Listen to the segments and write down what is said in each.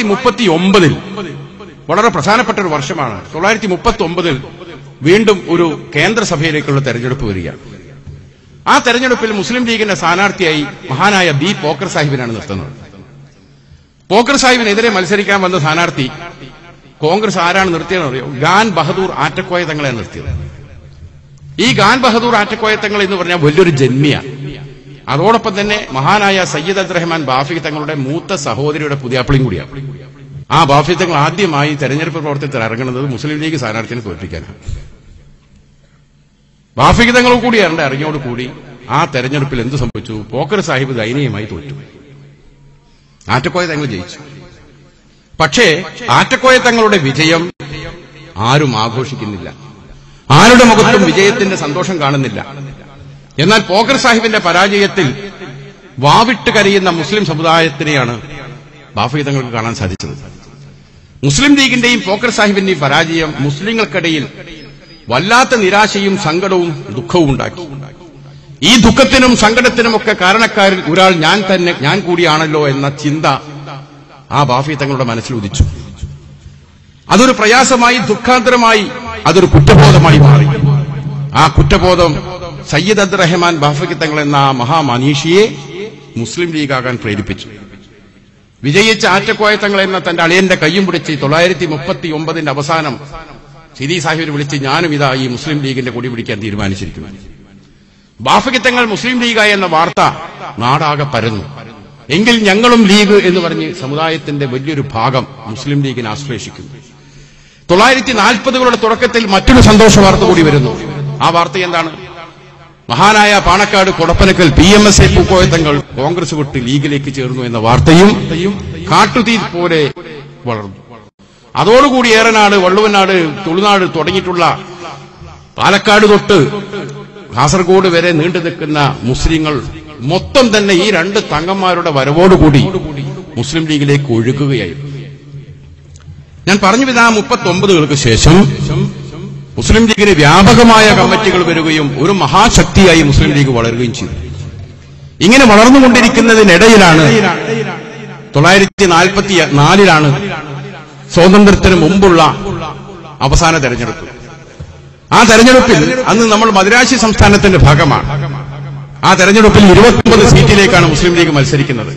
മുപ്പത്തി ഒമ്പതിൽ വളരെ പ്രധാനപ്പെട്ട ഒരു വർഷമാണ് തൊള്ളായിരത്തി മുപ്പത്തി ഒമ്പതിൽ വീണ്ടും ഒരു കേന്ദ്രസഭയിലേക്കുള്ള തെരഞ്ഞെടുപ്പ് വരികയാണ് ആ തെരഞ്ഞെടുപ്പിൽ മുസ്ലിം ലീഗിന്റെ സ്ഥാനാർത്ഥിയായി മഹാനായ ബി പോക്കർ സാഹിബിനാണ് നിർത്തുന്നത് പോക്കർ സാഹിബിനെതിരെ മത്സരിക്കാൻ വന്ന സ്ഥാനാർത്ഥി കോൺഗ്രസ് ആരാണ് നിർത്തിയതെന്ന് അറിയോ ഖാൻ ബഹദൂർ ആറ്റക്കോയ തങ്ങളെ നിർത്തിയത് ഈ ഖാൻ ബഹദൂർ ആറ്റക്കോയ തങ്ങൾ എന്ന് പറഞ്ഞാൽ വലിയൊരു ജന്മിയാണ് അതോടൊപ്പം തന്നെ മഹാനായ സയ്യിദ് അബ്ദുറഹ്മാൻ ബാഫി തങ്ങളുടെ മൂത്ത സഹോദരിയുടെ പുതിയാപ്പിളിയും കൂടിയാണ് ആ ബാഫി തങ്ങൾ ആദ്യമായി തെരഞ്ഞെടുപ്പ് പ്രവർത്തനത്തിൽ ഇറങ്ങുന്നത് മുസ്ലിം ലീഗ് സ്ഥാനാർത്ഥിനെ തോൽപ്പിക്കാനാണ് ബാഫി തങ്ങൾ കൂടിയാണ് ഇറങ്ങിയോട് കൂടി ആ തെരഞ്ഞെടുപ്പിൽ എന്ത് സംഭവിച്ചു പോക്കർ സാഹിബ് ദയനീയമായി തോറ്റു ആറ്റക്കോയ തങ്ങൾ ജയിച്ചു പക്ഷേ ആറ്റക്കോയ തങ്ങളുടെ വിജയം ആരും ആഘോഷിക്കുന്നില്ല ആരുടെ മുഖത്തും വിജയത്തിന്റെ സന്തോഷം കാണുന്നില്ല എന്നാൽ പോക്കർ സാഹിബിന്റെ പരാജയത്തിൽ വാവിട്ട് കരയുന്ന മുസ്ലിം സമുദായത്തിനെയാണ് ബാഫി തങ്ങൾക്ക് കാണാൻ സാധിച്ചത് മുസ്ലിം ലീഗിന്റെയും പോക്കർ സാഹിബിന്റെയും പരാജയം മുസ്ലിങ്ങൾക്കിടയിൽ വല്ലാത്ത നിരാശയും സങ്കടവും ദുഃഖവും ഉണ്ടാക്കി ഈ ദുഃഖത്തിനും സങ്കടത്തിനുമൊക്കെ കാരണക്കാരിൽ ഒരാൾ ഞാൻ തന്നെ ഞാൻ കൂടിയാണല്ലോ എന്ന ചിന്ത ആ ബാഫി തങ്ങളുടെ മനസ്സിൽ ഉദിച്ചു അതൊരു പ്രയാസമായി ദുഃഖാന്തരമായി അതൊരു കുറ്റബോധമായി മാറി ആ കുറ്റബോധം സയ്യിദ് അബ്ദുറഹ്മാൻ ബാഫി തങ്ങൾ എന്ന ആ മഹാമനീഷിയെ മുസ്ലിം ലീഗാകാൻ പ്രേരിപ്പിച്ചു വിജയിച്ച ആറ്റക്കോയ തങ്ങൾ എന്ന തന്റെ അളിയന്റെ കയ്യും പിടിച്ച് തൊള്ളായിരത്തി മുപ്പത്തി ഒമ്പതിന്റെ അവസാനം സിദി സാഹിബിനെ വിളിച്ച് ഞാനും ഇതാ ഈ മുസ്ലിം ലീഗിന്റെ കൊടി പിടിക്കാൻ തീരുമാനിച്ചിരിക്കുന്നു ബാഫിക്കത്തങ്ങൾ മുസ്ലിം ലീഗായ എന്ന വാർത്ത നാടാകെ പരന്നു എങ്കിൽ ഞങ്ങളും ലീഗ് എന്ന് പറഞ്ഞ് സമുദായത്തിന്റെ വലിയൊരു ഭാഗം മുസ്ലിം ലീഗിനെ ആശ്ലേഷിക്കുന്നു തൊള്ളായിരത്തി നാൽപ്പതുകളുടെ തുടക്കത്തിൽ മറ്റൊരു സന്തോഷ വാർത്ത കൂടി വരുന്നു ആ വാർത്ത എന്താണ് മഹാനായ Panakkad Kodappanakkal P M S A Pookoyathangal Congress വിട്ട് ലീഗിലേക്ക് ചേർന്നു എന്ന വാർത്തയും കാട്ടുതീ പോലെ വളർന്നു അതോടുകൂടി ഏറനാട് വള്ളുവനാട് തുളുനാട് തുടങ്ങിയിട്ടുള്ള പാലക്കാട് തൊട്ട് കാസർഗോഡ് വരെ നീണ്ടു നിൽക്കുന്ന മുസ്ലിങ്ങൾ മൊത്തം തന്നെ ഈ രണ്ട് തങ്ങന്മാരുടെ വരവോടുകൂടി മുസ്ലിം ലീഗിലേക്ക് ഒഴുകുകയായിരുന്നു ഞാൻ പറഞ്ഞു വിതാ മുപ്പത്തി ഒമ്പതുകൾക്ക് ശേഷം മുസ്ലിം ലീഗിന് വ്യാപകമായ കമ്മിറ്റികൾ വരികയും ഒരു മഹാശക്തിയായി മുസ്ലിം ലീഗ് വളരുകയും ചെയ്തു ഇങ്ങനെ വളർന്നുകൊണ്ടിരിക്കുന്നതിനിടയിലാണ് തൊള്ളായിരത്തി നാൽപ്പത്തി നാലിലാണ് സ്വാതന്ത്ര്യത്തിന് മുമ്പുള്ള അവസാന തെരഞ്ഞെടുപ്പ് ആ തെരഞ്ഞെടുപ്പിൽ അന്ന് നമ്മൾ മദിരാശി സംസ്ഥാനത്തിന്റെ ഭാഗമാണ് ആ തെരഞ്ഞെടുപ്പിൽ ഇരുപത്തൊമ്പത് സീറ്റിലേക്കാണ് മുസ്ലിം ലീഗ് മത്സരിക്കുന്നത്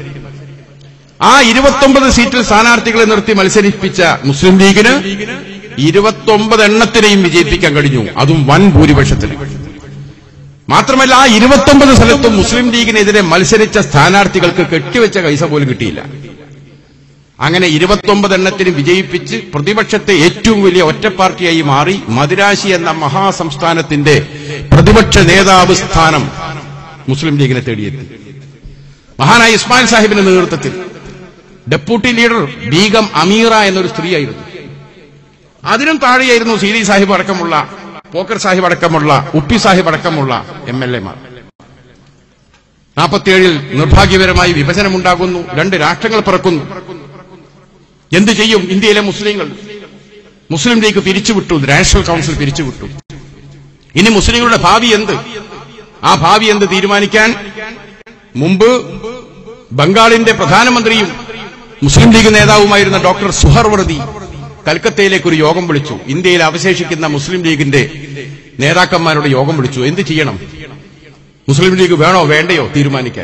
ആ ഇരുപത്തൊമ്പത് സീറ്റിൽ സ്ഥാനാർത്ഥികളെ നിർത്തി മത്സരിപ്പിച്ച മുസ്ലിം ലീഗിന് ഇരുപത്തൊമ്പത് എണ്ണത്തിനെയും വിജയിപ്പിക്കാൻ കഴിഞ്ഞു അതും വൻ ഭൂരിപക്ഷത്തിന് മാത്രമല്ല ആ ഇരുപത്തൊമ്പത് സ്ഥലത്തും മുസ്ലിം ലീഗിനെതിരെ മത്സരിച്ച സ്ഥാനാർത്ഥികൾക്ക് കെട്ടിവെച്ച പൈസ പോലും കിട്ടിയില്ല അങ്ങനെ ഇരുപത്തൊമ്പത് എണ്ണത്തിന് വിജയിപ്പിച്ച് പ്രതിപക്ഷത്തെ ഏറ്റവും വലിയ ഒറ്റപ്പാർട്ടിയായി മാറി മദിരാശി എന്ന മഹാസംസ്ഥാനത്തിന്റെ പ്രതിപക്ഷ നേതാവ് സ്ഥാനം മുസ്ലിം ലീഗിനെ തേടിയെത്തി മഹാനായ ഇസ്മായിൽ സാഹിബിന്റെ നേതൃത്വത്തിൽ ഡെപ്യൂട്ടി ലീഡർ ബീഗം അമീറ എന്നൊരു സ്ത്രീയായിരുന്നു അതിനും താഴെയായിരുന്നു സീരി സാഹിബ് അടക്കമുള്ള പോക്കർ സാഹിബ് അടക്കമുള്ള ഉപ്പി സാഹിബ് അടക്കമുള്ള എം എൽ എമാർ നാൽപ്പത്തിയേഴിൽ നിർഭാഗ്യകരമായി വിഭജനമുണ്ടാകുന്നു രണ്ട് രാഷ്ട്രങ്ങൾ പിറക്കുന്നു എന്ത് ചെയ്യും ഇന്ത്യയിലെ മുസ്ലിങ്ങൾ മുസ്ലിം ലീഗ് പിരിച്ചുവിട്ടു നാഷണൽ കൌൺസിൽ പിരിച്ചുവിട്ടു ഇനി മുസ്ലിങ്ങളുടെ ഭാവി എന്ത് ആ ഭാവി എന്ത് തീരുമാനിക്കാൻ മുമ്പ് ബംഗാളിന്റെ പ്രധാനമന്ത്രിയും മുസ്ലിം ലീഗ് നേതാവുമായിരുന്ന ഡോക്ടർ സുഹർവർദി കൽക്കത്തയിലേക്ക് ഒരു യോഗം വിളിച്ചു ഇന്ത്യയിൽ അവശേഷിക്കുന്ന മുസ്ലിം ലീഗിന്റെ നേതാക്കന്മാരുടെ യോഗം വിളിച്ചു എന്ത് ചെയ്യണം മുസ്ലിം ലീഗ് വേണോ വേണ്ടയോ തീരുമാനിക്കാൻ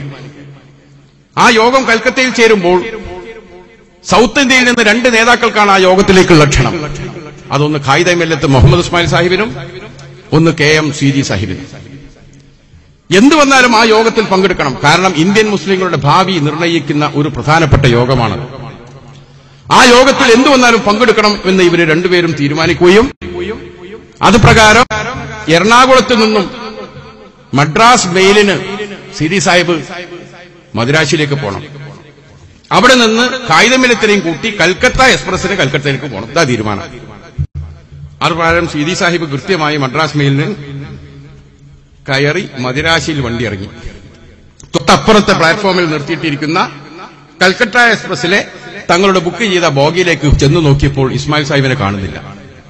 ആ യോഗം കൽക്കത്തയിൽ ചേരുമ്പോൾ സൗത്ത് ഇന്ത്യയിൽ നിന്ന് രണ്ട് നേതാക്കൾക്കാണ് ആ യോഗത്തിലേക്കുള്ള ക്ഷണം അതൊന്ന് ഖായിദ മെല്ലത്ത് മുഹമ്മദ് ഇസ്മായിൽ സാഹിബിനും ഒന്ന് കെ എം സീരി സാഹിബിനും എന്തു വന്നാലും ആ യോഗത്തിൽ പങ്കെടുക്കണം കാരണം ഇന്ത്യൻ മുസ്ലിങ്ങളുടെ ഭാവി നിർണയിക്കുന്ന ഒരു പ്രധാനപ്പെട്ട യോഗമാണ് ആ യോഗത്തിൽ എന്തു വന്നാലും പങ്കെടുക്കണം എന്ന് ഇവര് രണ്ടുപേരും തീരുമാനിക്കുകയും അത് പ്രകാരം എറണാകുളത്ത് നിന്നും മദ്രാസ് മെയിലിന് സിരി സാഹിബ് മദുരാശിയിലേക്ക് പോകണം അവിടെ നിന്ന് കായികമിലത്തിനെയും കൂട്ടി കൽക്കത്ത എക്സ്പ്രസിന് കൽക്കത്തയിലേക്ക് പോകണം ഇതാ തീരുമാനം അത് പ്രകാരം സിരി സാഹിബ് കൃത്യമായി മദ്രാസ് മെയിലിന് കയറി മദിരാശിയിൽ വണ്ടി ഇറങ്ങി തൊട്ടപ്പുറത്തെ പ്ലാറ്റ്ഫോമിൽ നിർത്തിയിട്ടിരിക്കുന്ന കൽക്കട്ട എക്സ്പ്രസിലെ തങ്ങളുടെ ബുക്ക് ചെയ്ത ബോഗിയിലേക്ക് ചെന്ന് നോക്കിയപ്പോൾ ഇസ്മായിൽ സാഹിബിനെ കാണുന്നില്ല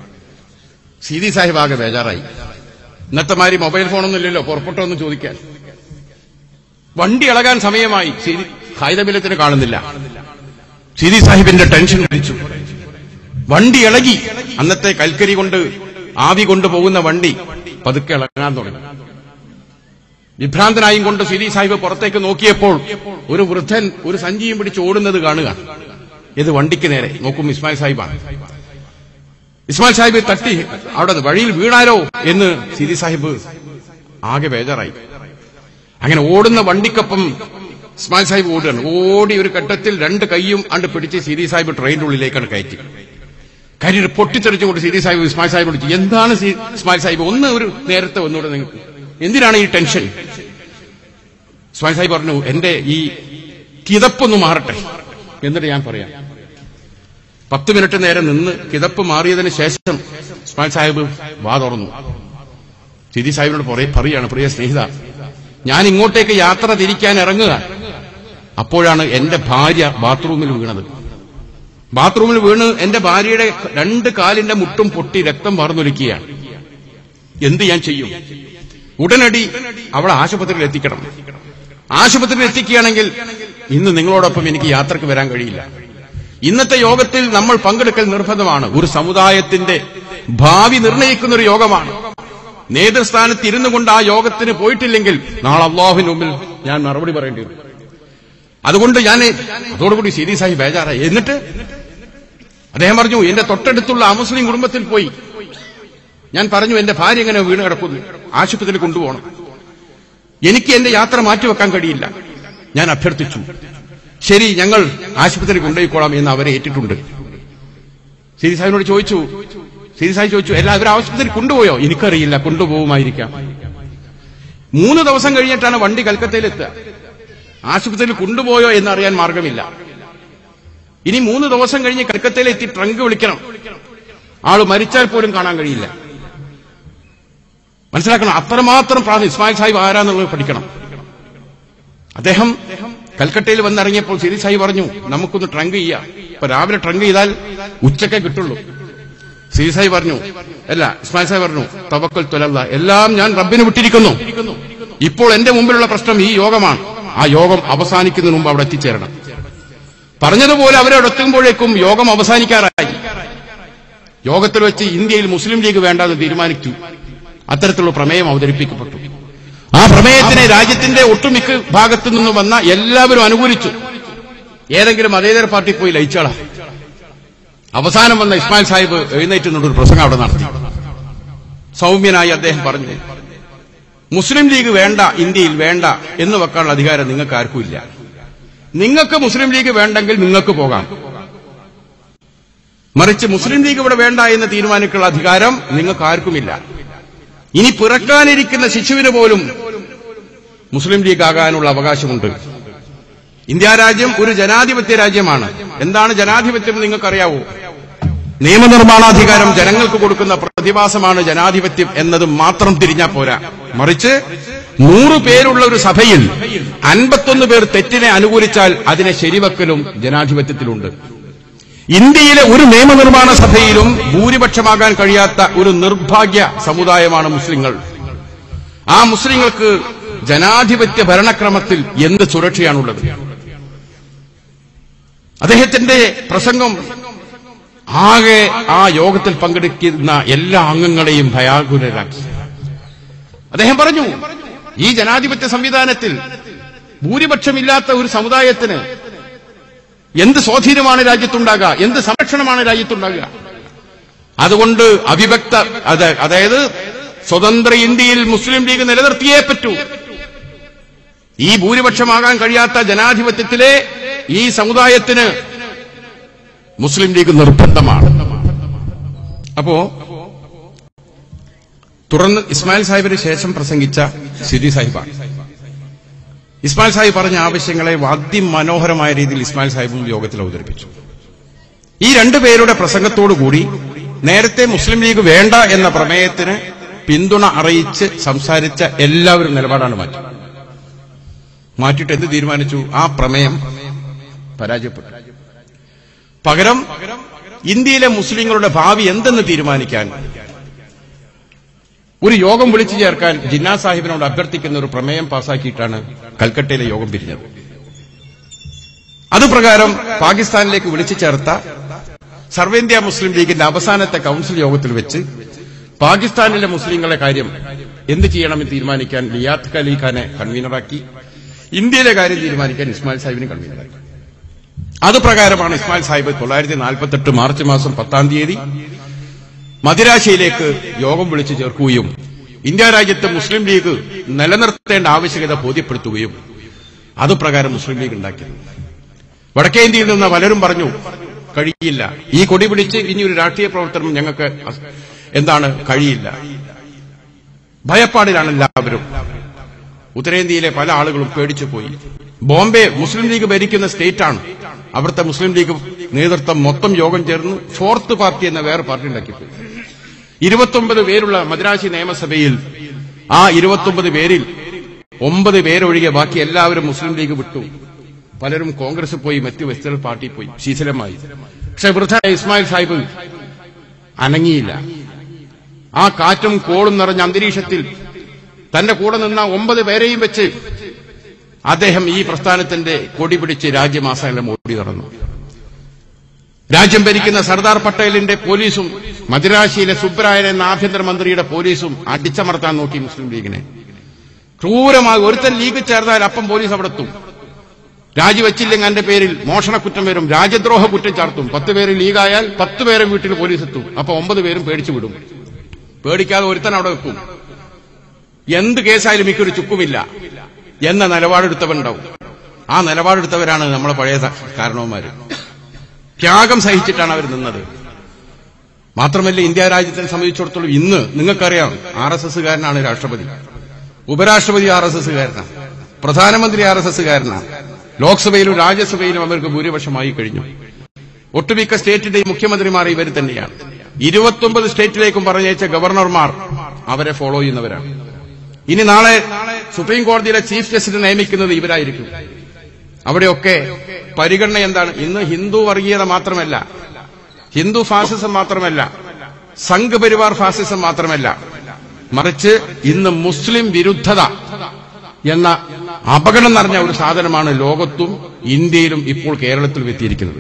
സീതി സാഹിബ് ആകെ ബേജാറായി ഇന്നത്തെ മാതിരി മൊബൈൽ ഫോണൊന്നും ഇല്ലല്ലോ പുറപ്പെട്ടോ എന്ന് ചോദിക്കാൻ വണ്ടി ഇളകാൻ സമയമായി ഖായിദബിലത്തിന് കാണുന്നില്ല സിരി സാഹിബിന്റെ ടെൻഷൻ പിടിച്ചു വണ്ടി ഇളകി അന്നത്തെ കൽക്കരി കൊണ്ട് ആവി കൊണ്ടുപോകുന്ന വണ്ടി പതുക്കെ ഇളകാൻ തുടങ്ങി വിഭ്രാന്തനായും കൊണ്ട് സിരി സാഹിബ് പുറത്തേക്ക് നോക്കിയപ്പോൾ ഒരു വൃദ്ധൻ ഒരു സഞ്ചിയും പിടിച്ച് ഓടുന്നത് കാണുക ഇത് വണ്ടിക്ക് നേരെ നോക്കും ഇസ്മായിൽ സാഹിബാണ് ഇസ്മായിൽ സാഹിബ് തട്ടി അവിടെ വഴിയിൽ വീണാലോ എന്ന് സിരി സാഹിബ് ആകെ ബേജാറായി അങ്ങനെ ഓടുന്ന വണ്ടിക്കൊപ്പം ഇസ്മായിൽ സാഹിബ് ഓടുകയാണ് ഓടി ഒരു ഘട്ടത്തിൽ രണ്ട് കൈയും അണ്ട് പിടിച്ച് സിരി സാഹിബ് ട്രെയിനിന്റെ ഉള്ളിലേക്കാണ് കയറ്റി കാര്യം പൊട്ടിത്തെറിച്ചുകൊണ്ട് സിരി സാഹിബ് ഇസ്മായിൽ സാഹിബ് വിളിച്ചു എന്താണ് സി- ഇസ്മായിൽ സാഹിബ് ഒന്ന് ഒരു നേരത്തെ ഒന്നുകൂടെ നിങ്ങൾക്ക് എന്തിനാണ് ഈ ടെൻഷൻ ഇസ്മായിൽ സാഹിബ് പറഞ്ഞു എന്റെ ഈ കിതപ്പൊന്ന് മാറട്ടെ എന്നിട്ട് ഞാൻ പറയാം പത്ത് മിനിറ്റ് നേരം നിന്ന് കിതപ്പ് മാറിയതിന് ശേഷം ഇസ്മായിൽ സാഹിബ് വാ തുറന്നു സിരി സാഹിബിനോട് പറയ- പറയാണ് പ്രിയ സ്നേഹിത ഞാൻ ഇങ്ങോട്ടേക്ക് യാത്ര തിരിക്കാൻ ഇറങ്ങുക അപ്പോഴാണ് എന്റെ ഭാര്യ ബാത്റൂമിൽ വീണത് ബാത്റൂമിൽ വീണ് എന്റെ ഭാര്യയുടെ രണ്ട് കാലിന്റെ മുട്ടും പൊട്ടി രക്തം വാർന്നൊലിക്കുകയാണ് എന്ത് ഞാൻ ചെയ്യും ഉടനടി അവളെ ആശുപത്രിയിൽ എത്തിക്കണം ആശുപത്രിയിൽ എത്തിക്കുകയാണെങ്കിൽ ഇന്ന് നിങ്ങളോടൊപ്പം എനിക്ക് യാത്രക്ക് വരാൻ കഴിയില്ല ഇന്നത്തെ യോഗത്തിൽ നമ്മൾ പങ്കെടുക്കൽ നിർബന്ധമാണ് ഒരു സമുദായത്തിന്റെ ഭാവി നിർണയിക്കുന്ന ഒരു യോഗമാണ് നേതൃസ്ഥാനത്ത് ഇരുന്നു കൊണ്ട് ആ യോഗത്തിന് പോയിട്ടില്ലെങ്കിൽ നാളെ അള്ളാഹുവിന് മുമ്പിൽ ഞാൻ മറുപടി പറയേണ്ടി വരും അതുകൊണ്ട് ഞാൻ അതോടുകൂടി സീരിയസ് ആയി ബേജാറായി എന്നിട്ട് അദ്ദേഹം പറഞ്ഞു എന്റെ തൊട്ടടുത്തുള്ള അമുസ്ലിം കുടുംബത്തിൽ പോയി ഞാൻ പറഞ്ഞു എന്റെ ഭാര്യ എങ്ങനെ വീണ് കിടക്കുന്നു ആശുപത്രിയിൽ കൊണ്ടുപോകണം എനിക്ക് എന്റെ യാത്ര മാറ്റിവെക്കാൻ കഴിയില്ല ഞാൻ അഭ്യർത്ഥിച്ചു ശരി ഞങ്ങൾ ആശുപത്രി കൊണ്ടുപോയിക്കോളാം എന്ന് അവരെ ഏറ്റിട്ടുണ്ട് സിരി സാഹിബിനോട് ചോദിച്ചു സിരി സാഹിബ് ചോദിച്ചു എല്ലാവരും ആശുപത്രി കൊണ്ടുപോയോ എനിക്കറിയില്ല കൊണ്ടുപോകുമായിരിക്കാം മൂന്ന് ദിവസം കഴിഞ്ഞിട്ടാണ് വണ്ടി കൽക്കത്തയിലെത്തുക ആശുപത്രിയിൽ കൊണ്ടുപോയോ എന്നറിയാൻ മാർഗമില്ല ഇനി മൂന്ന് ദിവസം കഴിഞ്ഞ് കൽക്കത്തയിലെത്തി ട്രങ്ക് വിളിക്കണം ആള് മരിച്ചാൽ പോലും കാണാൻ കഴിയില്ല മനസ്സിലാക്കണം അത്രമാത്രം പ്രാധാന്യം ഇസ്മായിൽ സാഹിബ് ആരാന്നുള്ളത് പഠിക്കണം അദ്ദേഹം കൽക്കട്ടയിൽ വന്നിറങ്ങിയപ്പോൾ സിരി സാഹിബ് പറഞ്ഞു നമുക്കൊന്ന് ട്രങ്ക് ചെയ്യാം ഇപ്പൊ രാവിലെ ട്രങ്ക് ചെയ്താൽ ഉച്ചക്കേ കിട്ടുള്ളൂ സിരി സാഹിബ് പറഞ്ഞു അല്ല ഇസ്മായിൽ സാഹിബ് പറഞ്ഞു തവക്കൽ തുലല്ല എല്ലാം ഞാൻ റബ്ബിന് വിട്ടിരിക്കുന്നു ഇപ്പോൾ എന്റെ മുമ്പിലുള്ള പ്രശ്നം ഈ യോഗമാണ് ആ യോഗം അവസാനിക്കുന്നതിന് മുമ്പ് അവിടെ എത്തിച്ചേരണം പറഞ്ഞതുപോലെ അവരവിടെ എത്തുമ്പോഴേക്കും യോഗം അവസാനിക്കാറായി യോഗത്തിൽ വെച്ച് ഇന്ത്യയിൽ മുസ്ലിം ലീഗ് വേണ്ടെന്ന് തീരുമാനിച്ചു അത്തരത്തിലുള്ള പ്രമേയം അവതരിപ്പിക്കപ്പെട്ടു ആ പ്രമേയത്തിനെ രാജ്യത്തിന്റെ ഒട്ടുമിക്ക ഭാഗത്തു നിന്നും വന്ന എല്ലാവരും അനുകൂലിച്ചു ഏതെങ്കിലും മതേതര പാർട്ടി പോയി ലയിച്ചാളാ അവസാനം വന്ന ഇസ്മായിൽ സാഹിബ് എഴുന്നേറ്റ് നിന്നൊരു പ്രസംഗം അവിടെ നടത്തി സൗമ്യനായി അദ്ദേഹം പറഞ്ഞു മുസ്ലിം ലീഗ് വേണ്ട ഇന്ത്യയിൽ വേണ്ട എന്ന് വെക്കാനുള്ള അധികാരം നിങ്ങൾക്ക് ആർക്കും ഇല്ല നിങ്ങൾക്ക് മുസ്ലിം ലീഗ് വേണ്ടെങ്കിൽ നിങ്ങൾക്ക് പോകാം മറിച്ച് മുസ്ലിം ലീഗ് ഇവിടെ വേണ്ട എന്ന് തീരുമാനിക്കാനുള്ള അധികാരം നിങ്ങൾക്ക് ആർക്കുമില്ല ഇനി പിറക്കാനിരിക്കുന്ന ശിശുവിന് പോലും മുസ്ലിം ലീഗ് ആകാനുള്ള അവകാശമുണ്ട് ഇന്ത്യ രാജ്യം ഒരു ജനാധിപത്യ രാജ്യമാണ് എന്താണ് ജനാധിപത്യം എന്ന് നിങ്ങൾക്കറിയാവോ നിയമനിർമ്മാണാധികാരം ജനങ്ങൾക്ക് കൊടുക്കുന്ന പ്രതിഭാസമാണ് ജനാധിപത്യം എന്നത് മാത്രം തിരിഞ്ഞാ പോരാ മറിച്ച് നൂറ് പേരുള്ള ഒരു സഭയിൽ അൻപത്തൊന്ന് പേർ തെറ്റിനെ അനുകൂലിച്ചാൽ അതിനെ ശരിവെക്കലും ജനാധിപത്യത്തിലുണ്ട് ഇന്ത്യയിലെ ഒരു നിയമനിർമ്മാണ സഭയിലും ഭൂരിപക്ഷമാകാൻ കഴിയാത്ത ഒരു നിർഭാഗ്യ സമുദായമാണ് മുസ്ലിങ്ങൾ ആ മുസ്ലിങ്ങൾക്ക് ജനാധിപത്യ ഭരണക്രമത്തിൽ എന്ത് സുരക്ഷയാണുള്ളത് അദ്ദേഹത്തിന്റെ പ്രസംഗം ആകെ ആ യോഗത്തിൽ പങ്കെടുക്കുന്ന എല്ലാ അംഗങ്ങളെയും ഭയാകുലരാക്കി അദ്ദേഹം പറഞ്ഞു ഈ ജനാധിപത്യ സംവിധാനത്തിൽ ഭൂരിപക്ഷമില്ലാത്ത ഒരു സമുദായത്തിന് എന്ത് സ്വാധീനമാണ് രാജ്യത്തുണ്ടാകുക എന്ത് സംരക്ഷണമാണ് രാജ്യത്തുണ്ടാകുക അതുകൊണ്ട് അവിഭക്ത അത് അതായത് സ്വതന്ത്ര ഇന്ത്യയിൽ മുസ്ലിം ലീഗ് നിലനിർത്തിയേ പറ്റൂ ഈ ഭൂരിപക്ഷമാകാൻ കഴിയാത്ത ജനാധിപത്യത്തിലെ ഈ സമുദായത്തിന് മുസ്ലിം ലീഗ് നിർബന്ധമാണ് അപ്പോ തുടർന്ന് ഇസ്മായിൽ സാഹിബിന് ശേഷം പ്രസംഗിച്ച സിരി സാഹിബാണ് ഇസ്മായിൽ സാഹിബ് പറഞ്ഞ ആവശ്യങ്ങളെ വാദ്യമനോഹരമായ രീതിയിൽ ഇസ്മായിൽ സാഹിബും യോഗത്തിൽ അവതരിപ്പിച്ചു ഈ രണ്ടുപേരുടെ പ്രസംഗത്തോടുകൂടി നേരത്തെ മുസ്ലിം ലീഗ് വേണ്ട എന്ന പ്രമേയത്തിന് പിന്തുണ അറിയിച്ച് സംസാരിച്ച എല്ലാവരും നിലപാടാണ് മാറ്റി മാറ്റിയിട്ട് എന്ത് തീരുമാനിച്ചു ആ പ്രമേയം പരാജയപ്പെട്ടു പകരം ഇന്ത്യയിലെ മുസ്ലിങ്ങളുടെ ഭാവി എന്തെന്ന് തീരുമാനിക്കാൻ ഒരു യോഗം വിളിച്ചു ചേർക്കാൻ ജിന്നാ സാഹിബിനോട് അഭ്യർത്ഥിക്കുന്ന ഒരു പ്രമേയം പാസാക്കിയിട്ടാണ് കൽക്കട്ടയിലെ യോഗം പിരിഞ്ഞത് അതുപ്രകാരം പാകിസ്ഥാനിലേക്ക് വിളിച്ചു ചേർത്ത സർവേന്ത്യ മുസ്ലിം ലീഗിന്റെ അവസാനത്തെ കൌൺസിൽ യോഗത്തിൽ വെച്ച് പാകിസ്ഥാനിലെ മുസ്ലിങ്ങളുടെ കാര്യം എന്ത് ചെയ്യണമെന്ന് തീരുമാനിക്കാൻ ലിയാത്ത് അലി ഖാനെ കൺവീനറാക്കി ഇന്ത്യയിലെ കാര്യം തീരുമാനിക്കാൻ ഇസ്മായിൽ സാഹിബിനെ കൺവീനറാക്കി അത് പ്രകാരമാണ് ഇസ്മായിൽ സാഹിബ് തൊള്ളായിരത്തി നാൽപ്പത്തെട്ട് മാർച്ച് മാസം പത്താം തീയതി മദിരാശിയിലേക്ക് യോഗം വിളിച്ചു ചേർക്കുകയും ഇന്ത്യ രാജ്യത്ത് മുസ്ലിം ലീഗ് നിലനിർത്തേണ്ട ആവശ്യകത ബോധ്യപ്പെടുത്തുകയും അതുപ്രകാരം മുസ്ലിം ലീഗ് ഉണ്ടാക്കിയത് വടക്കേ ഇന്ത്യയിൽ നിന്ന് പലരും പറഞ്ഞു കഴിയില്ല ഈ കൊടി പിടിച്ച് ഇനി ഒരു രാഷ്ട്രീയ പ്രവർത്തനം ഞങ്ങൾക്ക് അസ്- എന്താണ് കഴിയില്ല ഭയപ്പാടിലാണ് എല്ലാവരും ഉത്തരേന്ത്യയിലെ പല ആളുകളും പേടിച്ചു പോയി ബോംബെ മുസ്ലിം ലീഗ് ഭരിക്കുന്ന സ്റ്റേറ്റാണ് അവിടുത്തെ മുസ്ലിം ലീഗ് നേതൃത്വം മൊത്തം യോഗം ചേർന്ന് ഫോർത്ത് പാർട്ടി എന്ന വേറെ പാർട്ടി ഉണ്ടാക്കിപ്പോയി ഇരുപത്തൊമ്പത് പേരുള്ള മദ്രാശി നിയമസഭയിൽ ആ ഇരുപത്തൊമ്പത് പേരിൽ ഒമ്പത് പേരൊഴികെ ബാക്കി എല്ലാവരും മുസ്ലിം ലീഗ് വിട്ടു പലരും കോൺഗ്രസ് പോയി മറ്റ് വെസ്റ്റേൺ പാർട്ടി പോയി ശീതലമായി പക്ഷെ വൃദ്ധ ഇസ്മായിൽ സാഹിബ് അനങ്ങിയില്ല ആ കാറ്റും കോളും നിറഞ്ഞ അന്തരീക്ഷത്തിൽ തന്റെ കൂടെ നിന്ന ഒമ്പത് പേരെയും വെച്ച് അദ്ദേഹം ഈ പ്രസ്ഥാനത്തിന്റെ കൊടി പിടിച്ച് രാജ്യമാസങ്ങളെ ഓടി നടന്നു രാജ്യം ഭരിക്കുന്ന സർദാർ പട്ടേലിന്റെ പോലീസും മദിരാശിയിലെ സുബ്രായൻ എന്ന ആഭ്യന്തരമന്ത്രിയുടെ പോലീസും അടിച്ചമർത്താൻ നോക്കി മുസ്ലിം ലീഗിനെ ക്രൂരമായി ഒരുത്തൻ ലീഗ് ചേർന്നാൽ അപ്പം പോലീസ് അവിടെ എത്തും രാജിവെച്ചില്ലെങ്കിൽ എന്റെ പേരിൽ മോഷണക്കുറ്റം വരും രാജ്യദ്രോഹ കുറ്റം ചാർത്തും പത്ത് പേര് ലീഗായാൽ പത്ത് പേരെ വീട്ടിൽ പോലീസ് എത്തും അപ്പൊ ഒമ്പത് പേരും പേടിച്ചു വിടും പേടിക്കാതെ ഒരുത്തൻ അവിടെ വെക്കും എന്ത് കേസായാലും എനിക്കൊരു ചുക്കുമില്ല എന്ന നിലപാടെടുത്തവരുണ്ടാവും ആ നിലപാടെടുത്തവരാണ് നമ്മളെ പഴയ സ- കാരണവന്മാര് ത്യാഗം സഹിച്ചിട്ടാണ് അവർ നിന്നത് മാത്രമല്ല ഇന്ത്യ രാജ്യത്തിനെ സംബന്ധിച്ചിടത്തോളം ഇന്ന് നിങ്ങൾക്കറിയാം ആർ എസ് എസ്സുകാരനാണ് രാഷ്ട്രപതി ഉപരാഷ്ട്രപതി ആർ എസ് എസ്സുകാരനാണ് പ്രധാനമന്ത്രി ആർ എസ് എസ്സുകാരനാണ് ലോക്സഭയിലും രാജ്യസഭയിലും അവർക്ക് ഭൂരിപക്ഷമായി കഴിഞ്ഞു ഒട്ടുമിക്ക സ്റ്റേറ്റിന്റെയും മുഖ്യമന്ത്രിമാർ ഇവർ തന്നെയാണ് ഇരുപത്തൊമ്പത് സ്റ്റേറ്റിലേക്കും പറഞ്ഞയച്ച ഗവർണർമാർ അവരെ ഫോളോ ചെയ്യുന്നവരാണ് ഇനി നാളെ സുപ്രീം കോടതിയിലെ ചീഫ് ജസ്റ്റിസ് നിയമിക്കുന്നത് ഇവരായിരിക്കും അവിടെയൊക്കെ പരിഗണന എന്താണ് ഇന്ന് ഹിന്ദു വർഗീയത മാത്രമല്ല ഹിന്ദു ഫാസിസം മാത്രമല്ല സംഘ് പരിവാർ ഫാസിസം മാത്രമല്ല മറിച്ച് ഇന്ന് മുസ്ലിം വിരുദ്ധത എന്ന അപകടം നിറഞ്ഞ ഒരു സാധനമാണ് ലോകത്തും ഇന്ത്യയിലും ഇപ്പോൾ കേരളത്തിൽ എത്തിയിരിക്കുന്നത്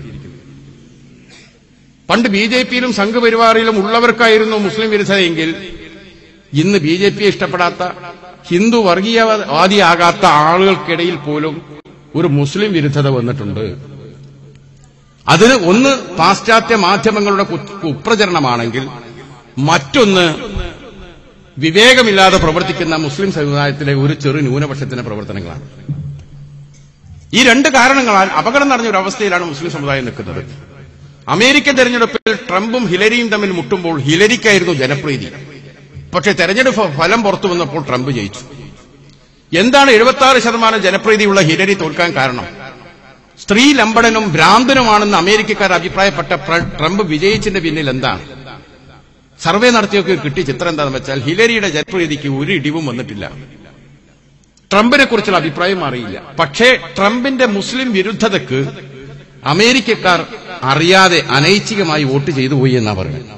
പണ്ട് ബി ജെ പിയിലും സംഘപരിവാറിലും ഉള്ളവർക്കായിരുന്നു മുസ്ലിം വിരുദ്ധതയെങ്കിൽ ഇന്ന് ബി ജെ പിയെ ഇഷ്ടപ്പെടാത്ത ഹിന്ദു വർഗീയവാദിയാകാത്ത ആളുകൾക്കിടയിൽ പോലും ഒരു മുസ്ലിം വിരുദ്ധത വന്നിട്ടുണ്ട് അതിന് ഒന്ന് പാശ്ചാത്യ മാധ്യമങ്ങളുടെ കു- കുപ്രചരണമാണെങ്കിൽ മറ്റൊന്ന് വിവേകമില്ലാതെ പ്രവർത്തിക്കുന്ന മുസ്ലിം സമുദായത്തിലെ ഒരു ചെറു ന്യൂനപക്ഷത്തിന്റെ പ്രവർത്തനങ്ങളാണ് ഈ രണ്ട് കാരണങ്ങളാൽ അപകടം നിറഞ്ഞ ഒരു അവസ്ഥയിലാണ് മുസ്ലിം സമുദായം നിൽക്കുന്നത് അമേരിക്കൻ തെരഞ്ഞെടുപ്പിൽ ട്രംപും ഹിലരിയും തമ്മിൽ മുട്ടുമ്പോൾ ഹിലരിക്കായിരുന്നു ജനപ്രീതി പക്ഷേ തെരഞ്ഞെടുപ്പ് ഫലം പുറത്തു വന്നപ്പോൾ ട്രംപ് ജയിച്ചു എന്താണ് എഴുപത്തി ആറ് ശതമാനം ജനപ്രീതിയുള്ള ഹിലരി തോൽക്കാൻ കാരണം സ്ത്രീ ലംബടനും ഭ്രാന്തനുമാണെന്ന് അമേരിക്കക്കാർ അഭിപ്രായപ്പെട്ട പ്ര- ട്രംപ് വിജയിച്ചതിന്റെ പിന്നിൽ എന്താണ് സർവേ നടത്തിയൊക്കെ കിട്ടിയ ചിത്രം എന്താണെന്ന് വെച്ചാൽ ഹിലരിയുടെ ജനപ്രീതിക്ക് ഒരു ഇടിവും വന്നിട്ടില്ല ട്രംപിനെ കുറിച്ചുള്ള അഭിപ്രായം അറിയില്ല പക്ഷേ ട്രംപിന്റെ മുസ്ലിം വിരുദ്ധതയ്ക്ക് അമേരിക്കക്കാർ അറിയാതെ അനൈച്ഛികമായി വോട്ട് ചെയ്തു പോയി എന്നാ പറയുന്നത്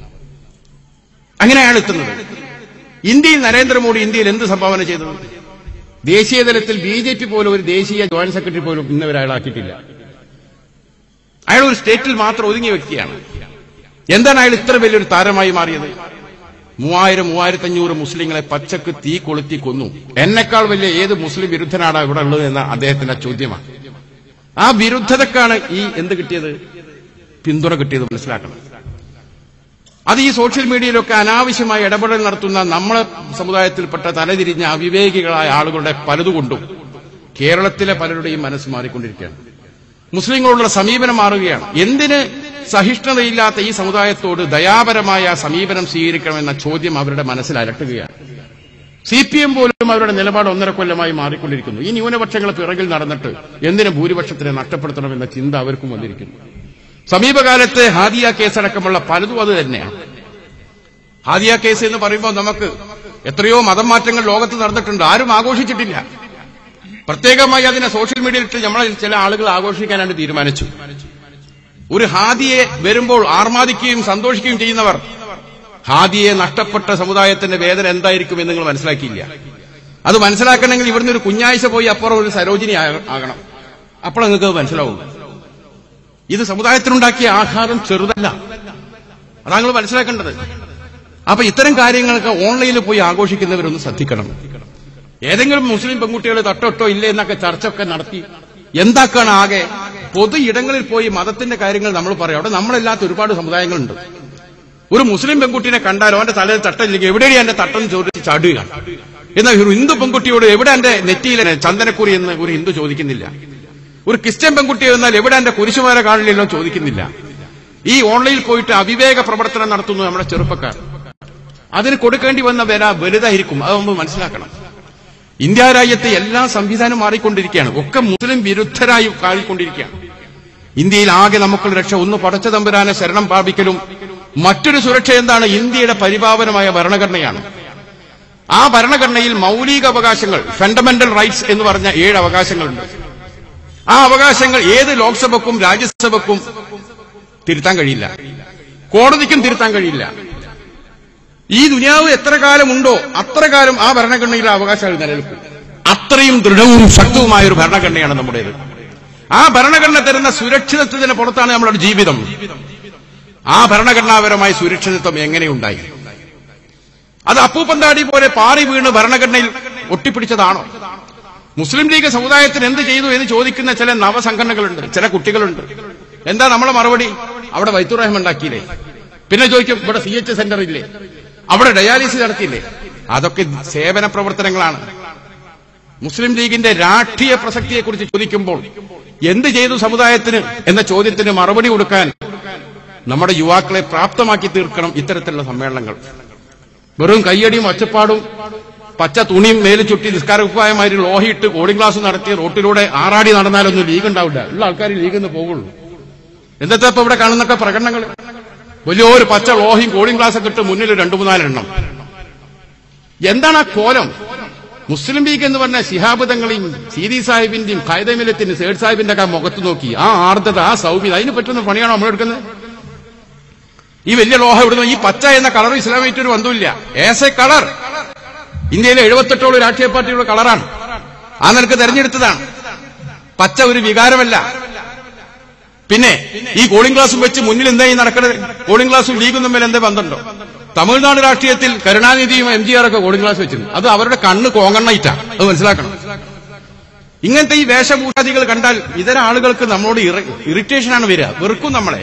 അങ്ങനെയാണ് എത്തുന്നത് ഇന്ത്യയിൽ നരേന്ദ്രമോദി ഇന്ത്യയിൽ എന്ത് സംഭാവന ചെയ്തത് ദേശീയ തലത്തിൽ ബി ജെ പി പോലും ഒരു ദേശീയ ജോയിന്റ് സെക്രട്ടറി പോലും ഇന്നവരെ അയാളാക്കിയിട്ടില്ല അയാൾ ഒരു സ്റ്റേറ്റിൽ മാത്രം ഒതുങ്ങിയ വ്യക്തിയാണ് എന്താണ് അയാൾ ഇത്ര വലിയൊരു താരമായി മാറിയത് മൂവായിരം മൂവായിരത്തി അഞ്ഞൂറ് മുസ്ലിങ്ങളെ പച്ചക്ക് തീ കൊളുത്തി കൊന്നു എന്നെക്കാൾ വലിയ ഏത് മുസ്ലിം വിരുദ്ധനാണ് ഇവിടെ ഉള്ളത് എന്ന അദ്ദേഹത്തിന്റെ ചോദ്യമാണ് ആ വിരുദ്ധതക്കാണ് ഈ എന്ത് കിട്ടിയത് പിന്തുണ കിട്ടിയത് മനസ്സിലാക്കണം അത് ഈ സോഷ്യൽ മീഡിയയിലൊക്കെ അനാവശ്യമായി ഇടപെടൽ നടത്തുന്ന നമ്മളെ സമുദായത്തിൽപ്പെട്ട തലതിരിഞ്ഞ അവിവേകികളായ ആളുകളുടെ പലതുകൊണ്ടും കേരളത്തിലെ പലരുടെയും മനസ്സ് മാറിക്കൊണ്ടിരിക്കുകയാണ് മുസ്ലിങ്ങളോടുള്ള സമീപനം മാറുകയാണ് എന്തിന് സഹിഷ്ണുതയില്ലാത്ത ഈ സമുദായത്തോട് ദയാപരമായ സമീപനം സ്വീകരിക്കണമെന്ന ചോദ്യം അവരുടെ മനസ്സിൽ അലട്ടുകയാണ് സി പി എം പോലും അവരുടെ നിലപാട് ഒന്നര കൊല്ലമായി മാറിക്കൊണ്ടിരിക്കുന്നു ഈ ന്യൂനപക്ഷങ്ങൾ പിറകിൽ നടന്നിട്ട് എന്തിന് ഭൂരിപക്ഷത്തിനെ നഷ്ടപ്പെടുത്തണമെന്ന ചിന്ത അവർക്കും വന്നിരിക്കുന്നു സമീപകാലത്ത് ഹാദിയ കേസടക്കമുള്ള പലതും അത് തന്നെയാണ് ഹാദിയ കേസ് എന്ന് പറയുമ്പോൾ നമുക്ക് എത്രയോ മതം മാറ്റങ്ങൾ ലോകത്ത് നടന്നിട്ടുണ്ട് ആരും ആഘോഷിച്ചിട്ടില്ല പ്രത്യേകമായി അതിനെ സോഷ്യൽ മീഡിയയിലിട്ട് നമ്മളെ ചില ആളുകൾ ആഘോഷിക്കാനായിട്ട് തീരുമാനിച്ചു ഒരു ഹാദിയെ വരുമ്പോൾ ആർമാദിക്കുകയും സന്തോഷിക്കുകയും ചെയ്യുന്നവർ ഹാദിയെ നഷ്ടപ്പെട്ട സമുദായത്തിന്റെ വേദന എന്തായിരിക്കും എന്ന് നിങ്ങൾ മനസ്സിലാക്കിയില്ല അത് മനസ്സിലാക്കണമെങ്കിൽ ഇവിടുന്ന് ഒരു കുഞ്ഞാഴ്ച പോയി അപ്പുറം ഒരു സരോജിനി ആ- ആകണം അപ്പോൾ നിങ്ങൾക്ക് മനസ്സിലാവും ഇത് സമുദായത്തിനുണ്ടാക്കിയ ആഘാതം ചെറുതല്ല അതാണ് നിങ്ങൾ മനസ്സിലാക്കേണ്ടത് അപ്പൊ ഇത്തരം കാര്യങ്ങളൊക്കെ ഓൺലൈനിൽ പോയി ആഘോഷിക്കുന്നവരൊന്ന് ശ്രദ്ധിക്കണം ഏതെങ്കിലും മുസ്ലിം പെൺകുട്ടികൾ തട്ടൊട്ടോ ഇല്ലേ എന്നൊക്കെ ചർച്ചയൊക്കെ നടത്തി എന്താക്കാണ് ആകെ പൊതു ഇടങ്ങളിൽ പോയി മതത്തിന്റെ കാര്യങ്ങൾ നമ്മൾ പറയും അവിടെ നമ്മളല്ലാത്ത ഒരുപാട് സമുദായങ്ങളുണ്ട് ഒരു മുസ്ലിം പെൺകുട്ടിനെ കണ്ടാൽ അവന്റെ തലയിൽ തട്ടില്ലെങ്കിൽ എവിടെയാണ് എന്റെ തട്ടെന്ന് ചോദിച്ച് ചാടുകയാണ് എന്നാൽ ഒരു ഹിന്ദു പെൺകുട്ടിയോട് എവിടെ എന്റെ നെറ്റിയിലെ ചന്ദനക്കുറി എന്ന് ഒരു ഹിന്ദു ചോദിക്കുന്നില്ല ഒരു ക്രിസ്ത്യൻ പെൺകുട്ടി എന്നാൽ എവിടെ എന്റെ കുരിശുമാല കാണില്ലല്ലോ ചോദിക്കുന്നില്ല ഈ ഓൺലൈനിൽ പോയിട്ട് അവിവേക പ്രവർത്തനം നടത്തുന്നു നമ്മുടെ ചെറുപ്പക്കാർ അതിന് കൊടുക്കേണ്ടി വന്ന വില വലുതായിരിക്കും അത് നമ്മൾ മനസ്സിലാക്കണം ഇന്ത്യ രാജ്യത്തെ എല്ലാ സംവിധാനം മാറിക്കൊണ്ടിരിക്കുകയാണ് ഒക്കെ മുസ്ലിം വിരുദ്ധരായി കാണിക്കൊണ്ടിരിക്കുകയാണ് ഇന്ത്യയിൽ ആകെ നമുക്കുള്ള രക്ഷ ഒന്ന് പടച്ച തമ്പുരാനെ ശരണം പ്രാപിക്കലും മറ്റൊരു സുരക്ഷ എന്താണ് ഇന്ത്യയുടെ പരിപാവനമായ ഭരണഘടനയാണ് ആ ഭരണഘടനയിൽ മൗലിക അവകാശങ്ങൾ ഫണ്ടമെന്റൽ റൈറ്റ്സ് എന്ന് പറഞ്ഞ ഏഴ് അവകാശങ്ങളുണ്ട് ആ അവകാശങ്ങൾ ഏത് ലോക്സഭക്കും രാജ്യസഭക്കും തിരുത്താൻ കഴിയില്ല കോടതിക്കും തിരുത്താൻ കഴിയില്ല ഈ ദുനിയാവ് എത്ര കാലമുണ്ടോ അത്ര കാലം ആ ഭരണഘടനയിലെ അവകാശങ്ങൾ നിലനിൽക്കും അത്രയും ദൃഢവും ശക്തവുമായ ഒരു ഭരണഘടനയാണ് നമ്മുടേത് ആ ഭരണഘടന തരുന്ന സുരക്ഷിതത്വത്തിന് പുറത്താണ് നമ്മുടെ ജീവിതം ആ ഭരണഘടനാപരമായ സുരക്ഷിതത്വം എങ്ങനെയുണ്ടായി അത് അപ്പൂപ്പന്താടി പോലെ പാറി വീണ് ഭരണഘടനയിൽ ഒട്ടിപ്പിടിച്ചതാണോ മുസ്ലിം ലീഗ് സമുദായത്തിന് എന്ത് ചെയ്തു എന്ന് ചോദിക്കുന്ന ചില നവസംഘടനകളുണ്ട് ചില കുട്ടികളുണ്ട് എന്താ നമ്മളെ മറുപടി അവിടെ വൈത്തുറഹം ഉണ്ടാക്കിയില്ലേ പിന്നെ ചോദിക്കും ഇവിടെ സി എച്ച് സെന്റർ ഇല്ലേ അവിടെ ഡയാലിസിസ് നടത്തിയില്ലേ അതൊക്കെ സേവന പ്രവർത്തനങ്ങളാണ് മുസ്ലിം ലീഗിന്റെ രാഷ്ട്രീയ പ്രസക്തിയെക്കുറിച്ച് ചോദിക്കുമ്പോൾ എന്ത് ചെയ്തു സമുദായത്തിന് എന്ന ചോദ്യത്തിന് മറുപടി കൊടുക്കാൻ നമ്മുടെ യുവാക്കളെ പ്രാപ്തമാക്കി തീർക്കണം ഇത്തരത്തിലുള്ള സമ്മേളനങ്ങൾ വെറും കയ്യടിയും ഒച്ചപ്പാടും പച്ച തുണിയും മേല് ചുറ്റി നിസ്കാരക്കുപ്പായമാരി ലോഹിയിട്ട് കോഡിംഗ് ക്ലാസ് നടത്തി റോട്ടിലൂടെ ആറാടി നടന്നാലൊന്നും ലീഗ് ഉണ്ടാവില്ല ഉള്ള ആൾക്കാർ ലീഗിൽ നിന്ന് പോകുള്ളൂ എന്താ ഇപ്പൊ ഇവിടെ കാണുന്നൊക്കെ പ്രകടനങ്ങൾ വലിയൊരു പച്ച ലോഹിയും കോഡിംഗ് ക്ലാസ് ഒക്കെ ഇട്ട് മുന്നിൽ രണ്ടു മൂന്നാലെണ്ണം എന്താണ് ആ കോലം മുസ്ലിം ലീഗ് എന്ന് പറഞ്ഞ ശിഹാബുദങ്ങളെയും സീതി സാഹിബിന്റെയും ഖൈദമിലത്തിന്റെ സേഡ് സാഹിബിന്റെ ഒക്കെ മുഖത്ത് നോക്കി ആ ആർദ്രത ആ സൗമ്യത അതിന് പറ്റുന്ന പണിയാണോ നമ്മൾ എടുക്കുന്നത് ഈ വലിയ ലോഹ ഇവിടുന്ന് ഈ പച്ച എന്ന കളർ ഇസ്ലാമായിട്ട് ഒരു ബന്ധമില്ല ഏസ് എ കളർ ഇന്ത്യയിലെ എഴുപത്തെട്ടോളം രാഷ്ട്രീയ പാർട്ടികളുടെ കളറാണ് ആ നിനക്ക് തെരഞ്ഞെടുത്തതാണ് പച്ച ഒരു വികാരമല്ല പിന്നെ ഈ കൂളിംഗ് ഗ്ലാസും വെച്ച് മുന്നിൽ എന്തായി നടക്കുന്നത് കൂളിംഗ് ഗ്ലാസും ലീഗും തമ്മിൽ എന്താ ബന്ധമുണ്ടോ തമിഴ്നാട് രാഷ്ട്രീയത്തിൽ കരുണാനിധിയും എം ജി ആർ ഒക്കെ കൂളിംഗ് ഗ്ലാസ് വെച്ചിരുന്നു അത് അവരുടെ കണ്ണ് കോങ്ങണ്ണയിട്ടാ അത് മനസ്സിലാക്കണം ഇങ്ങനത്തെ ഈ വേഷഭൂഷാദികൾ കണ്ടാൽ ഇതര ആളുകൾക്ക് നമ്മളോട് ഇറിറ്റേഷനാണ് വരിക വെറുക്കും നമ്മളെ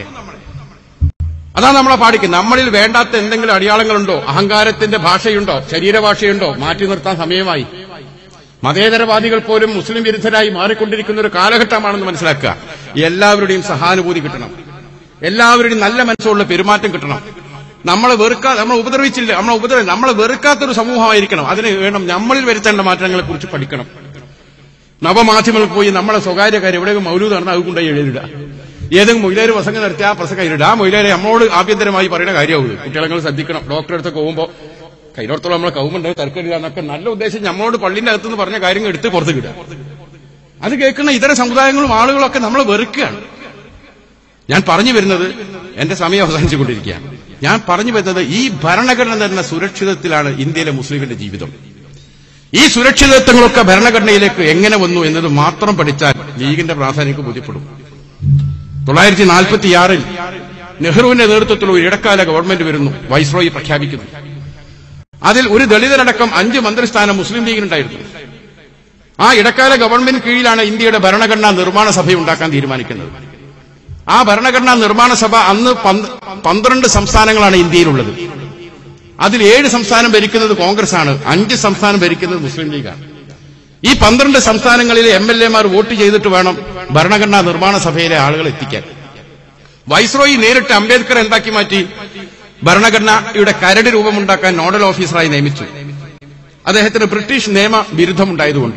അതാണ് നമ്മളെ പാടിക്കുന്നത് നമ്മളിൽ വേണ്ടാത്ത എന്തെങ്കിലും അടയാളങ്ങളുണ്ടോ അഹങ്കാരത്തിന്റെ ഭാഷയുണ്ടോ ശരീരഭാഷയുണ്ടോ മാറ്റി നിർത്താൻ സമയമായി മതേതരവാദികൾ പോലും മുസ്ലിം വിരുദ്ധരായി മാറിക്കൊണ്ടിരിക്കുന്ന ഒരു കാലഘട്ടമാണെന്ന് മനസ്സിലാക്കുക എല്ലാവരുടെയും സഹാനുഭൂതി കിട്ടണം എല്ലാവരുടെയും നല്ല മനസ്സുള്ള പെരുമാറ്റം കിട്ടണം നമ്മളെ വെറുക്കാ നമ്മളെ ഉപദ്രവിച്ചില്ല നമ്മളെ ഉപദ്രവ നമ്മളെ വെറുക്കാത്തൊരു സമൂഹമായിരിക്കണം അതിന് വേണം നമ്മളിൽ വരുത്തേണ്ട മാറ്റങ്ങളെ കുറിച്ച് പഠിക്കണം നവമാധ്യമങ്ങളിൽ പോയി നമ്മളെ സ്വകാര്യ കാര്യം എവിടെയെങ്കിലും മൗലൂദ് നടന്നാൽ അത് കൊണ്ടുപോയി എഴുതിടുക ഏതെങ്കിലും മൊയിലേര് പ്രസംഗം നടത്തി ആ പ്രസംഗം എഴുതിടുക ആ മൊയിലേരെ നമ്മളോട് ആഭ്യന്തരമായി പറയുന്ന കാര്യമാവുള്ളൂ കുട്ടികളെ നിങ്ങൾ ശ്രദ്ധിക്കണം ഡോക്ടറെ അടുത്ത് പോകുമ്പോൾ കൈരോടത്തോളം നമ്മളെ കൗമുണ്ട് തർക്കമില്ല എന്നൊക്കെ നല്ല ഉദ്ദേശം നമ്മളോട് പള്ളിന്റെ അകത്തുനിന്ന് പറഞ്ഞ കാര്യങ്ങൾ എടുത്ത് പുറത്ത് കിട്ടുക അത് കേൾക്കുന്ന ഇതര സമുദായങ്ങളും ആളുകളൊക്കെ നമ്മളെ വെറുക്കുകയാണ് ഞാൻ പറഞ്ഞു വരുന്നത് എന്റെ സമയം അവസാനിച്ചുകൊണ്ടിരിക്കുകയാണ് ഞാൻ പറഞ്ഞു വരുന്നത് ഈ ഭരണഘടന തരുന്ന സുരക്ഷിതത്തിലാണ് ഇന്ത്യയിലെ മുസ്ലിമിന്റെ ജീവിതം ഈ സുരക്ഷിതത്വങ്ങളൊക്കെ ഭരണഘടനയിലേക്ക് എങ്ങനെ വന്നു എന്നത് മാത്രം പഠിച്ചാൽ ലീഗിന്റെ പ്രാധാന്യം ബോധ്യപ്പെടും തൊള്ളായിരത്തി നാൽപ്പത്തിയാറിൽ നെഹ്റുവിന്റെ നേതൃത്വത്തിൽ ഒരു ഇടക്കാല ഗവൺമെന്റ് വരുന്നു വൈസ്രോയി പ്രഖ്യാപിക്കുന്നു അതിൽ ഒരു ദളിതരടക്കം അഞ്ച് മന്ത്രിസ്ഥാനം മുസ്ലിം ലീഗിനുണ്ടായിരുന്നു ആ ഇടക്കാല ഗവൺമെന്റ് കീഴിലാണ് ഇന്ത്യയുടെ ഭരണഘടനാ നിർമ്മാണ സഭ ഉണ്ടാക്കാൻ തീരുമാനിക്കുന്നത് ആ ഭരണഘടനാ നിർമ്മാണ സഭ അന്ന് പന്ത്രണ്ട് സംസ്ഥാനങ്ങളാണ് ഇന്ത്യയിലുള്ളത് അതിൽ ഏഴ് സംസ്ഥാനം ഭരിക്കുന്നത് കോൺഗ്രസ് ആണ് അഞ്ച് സംസ്ഥാനം ഭരിക്കുന്നത് മുസ്ലിം ലീഗാണ് ഈ പന്ത്രണ്ട് സംസ്ഥാനങ്ങളിലെ എം എൽ എമാർ വോട്ട് ചെയ്തിട്ട് വേണം ഭരണഘടനാ നിർമ്മാണ സഭയിലെ ആളുകൾ എത്തിക്കാൻ വൈസ്രോയി നേരിട്ട് അംബേദ്കർ എന്താക്കി മാറ്റി ഭരണഘടനയുടെ കരട് രൂപമുണ്ടാക്കാൻ നോഡൽ ഓഫീസറായി നിയമിച്ചു അദ്ദേഹത്തിന് ബ്രിട്ടീഷ് നിയമ വിരുദ്ധമുണ്ടായതുകൊണ്ട്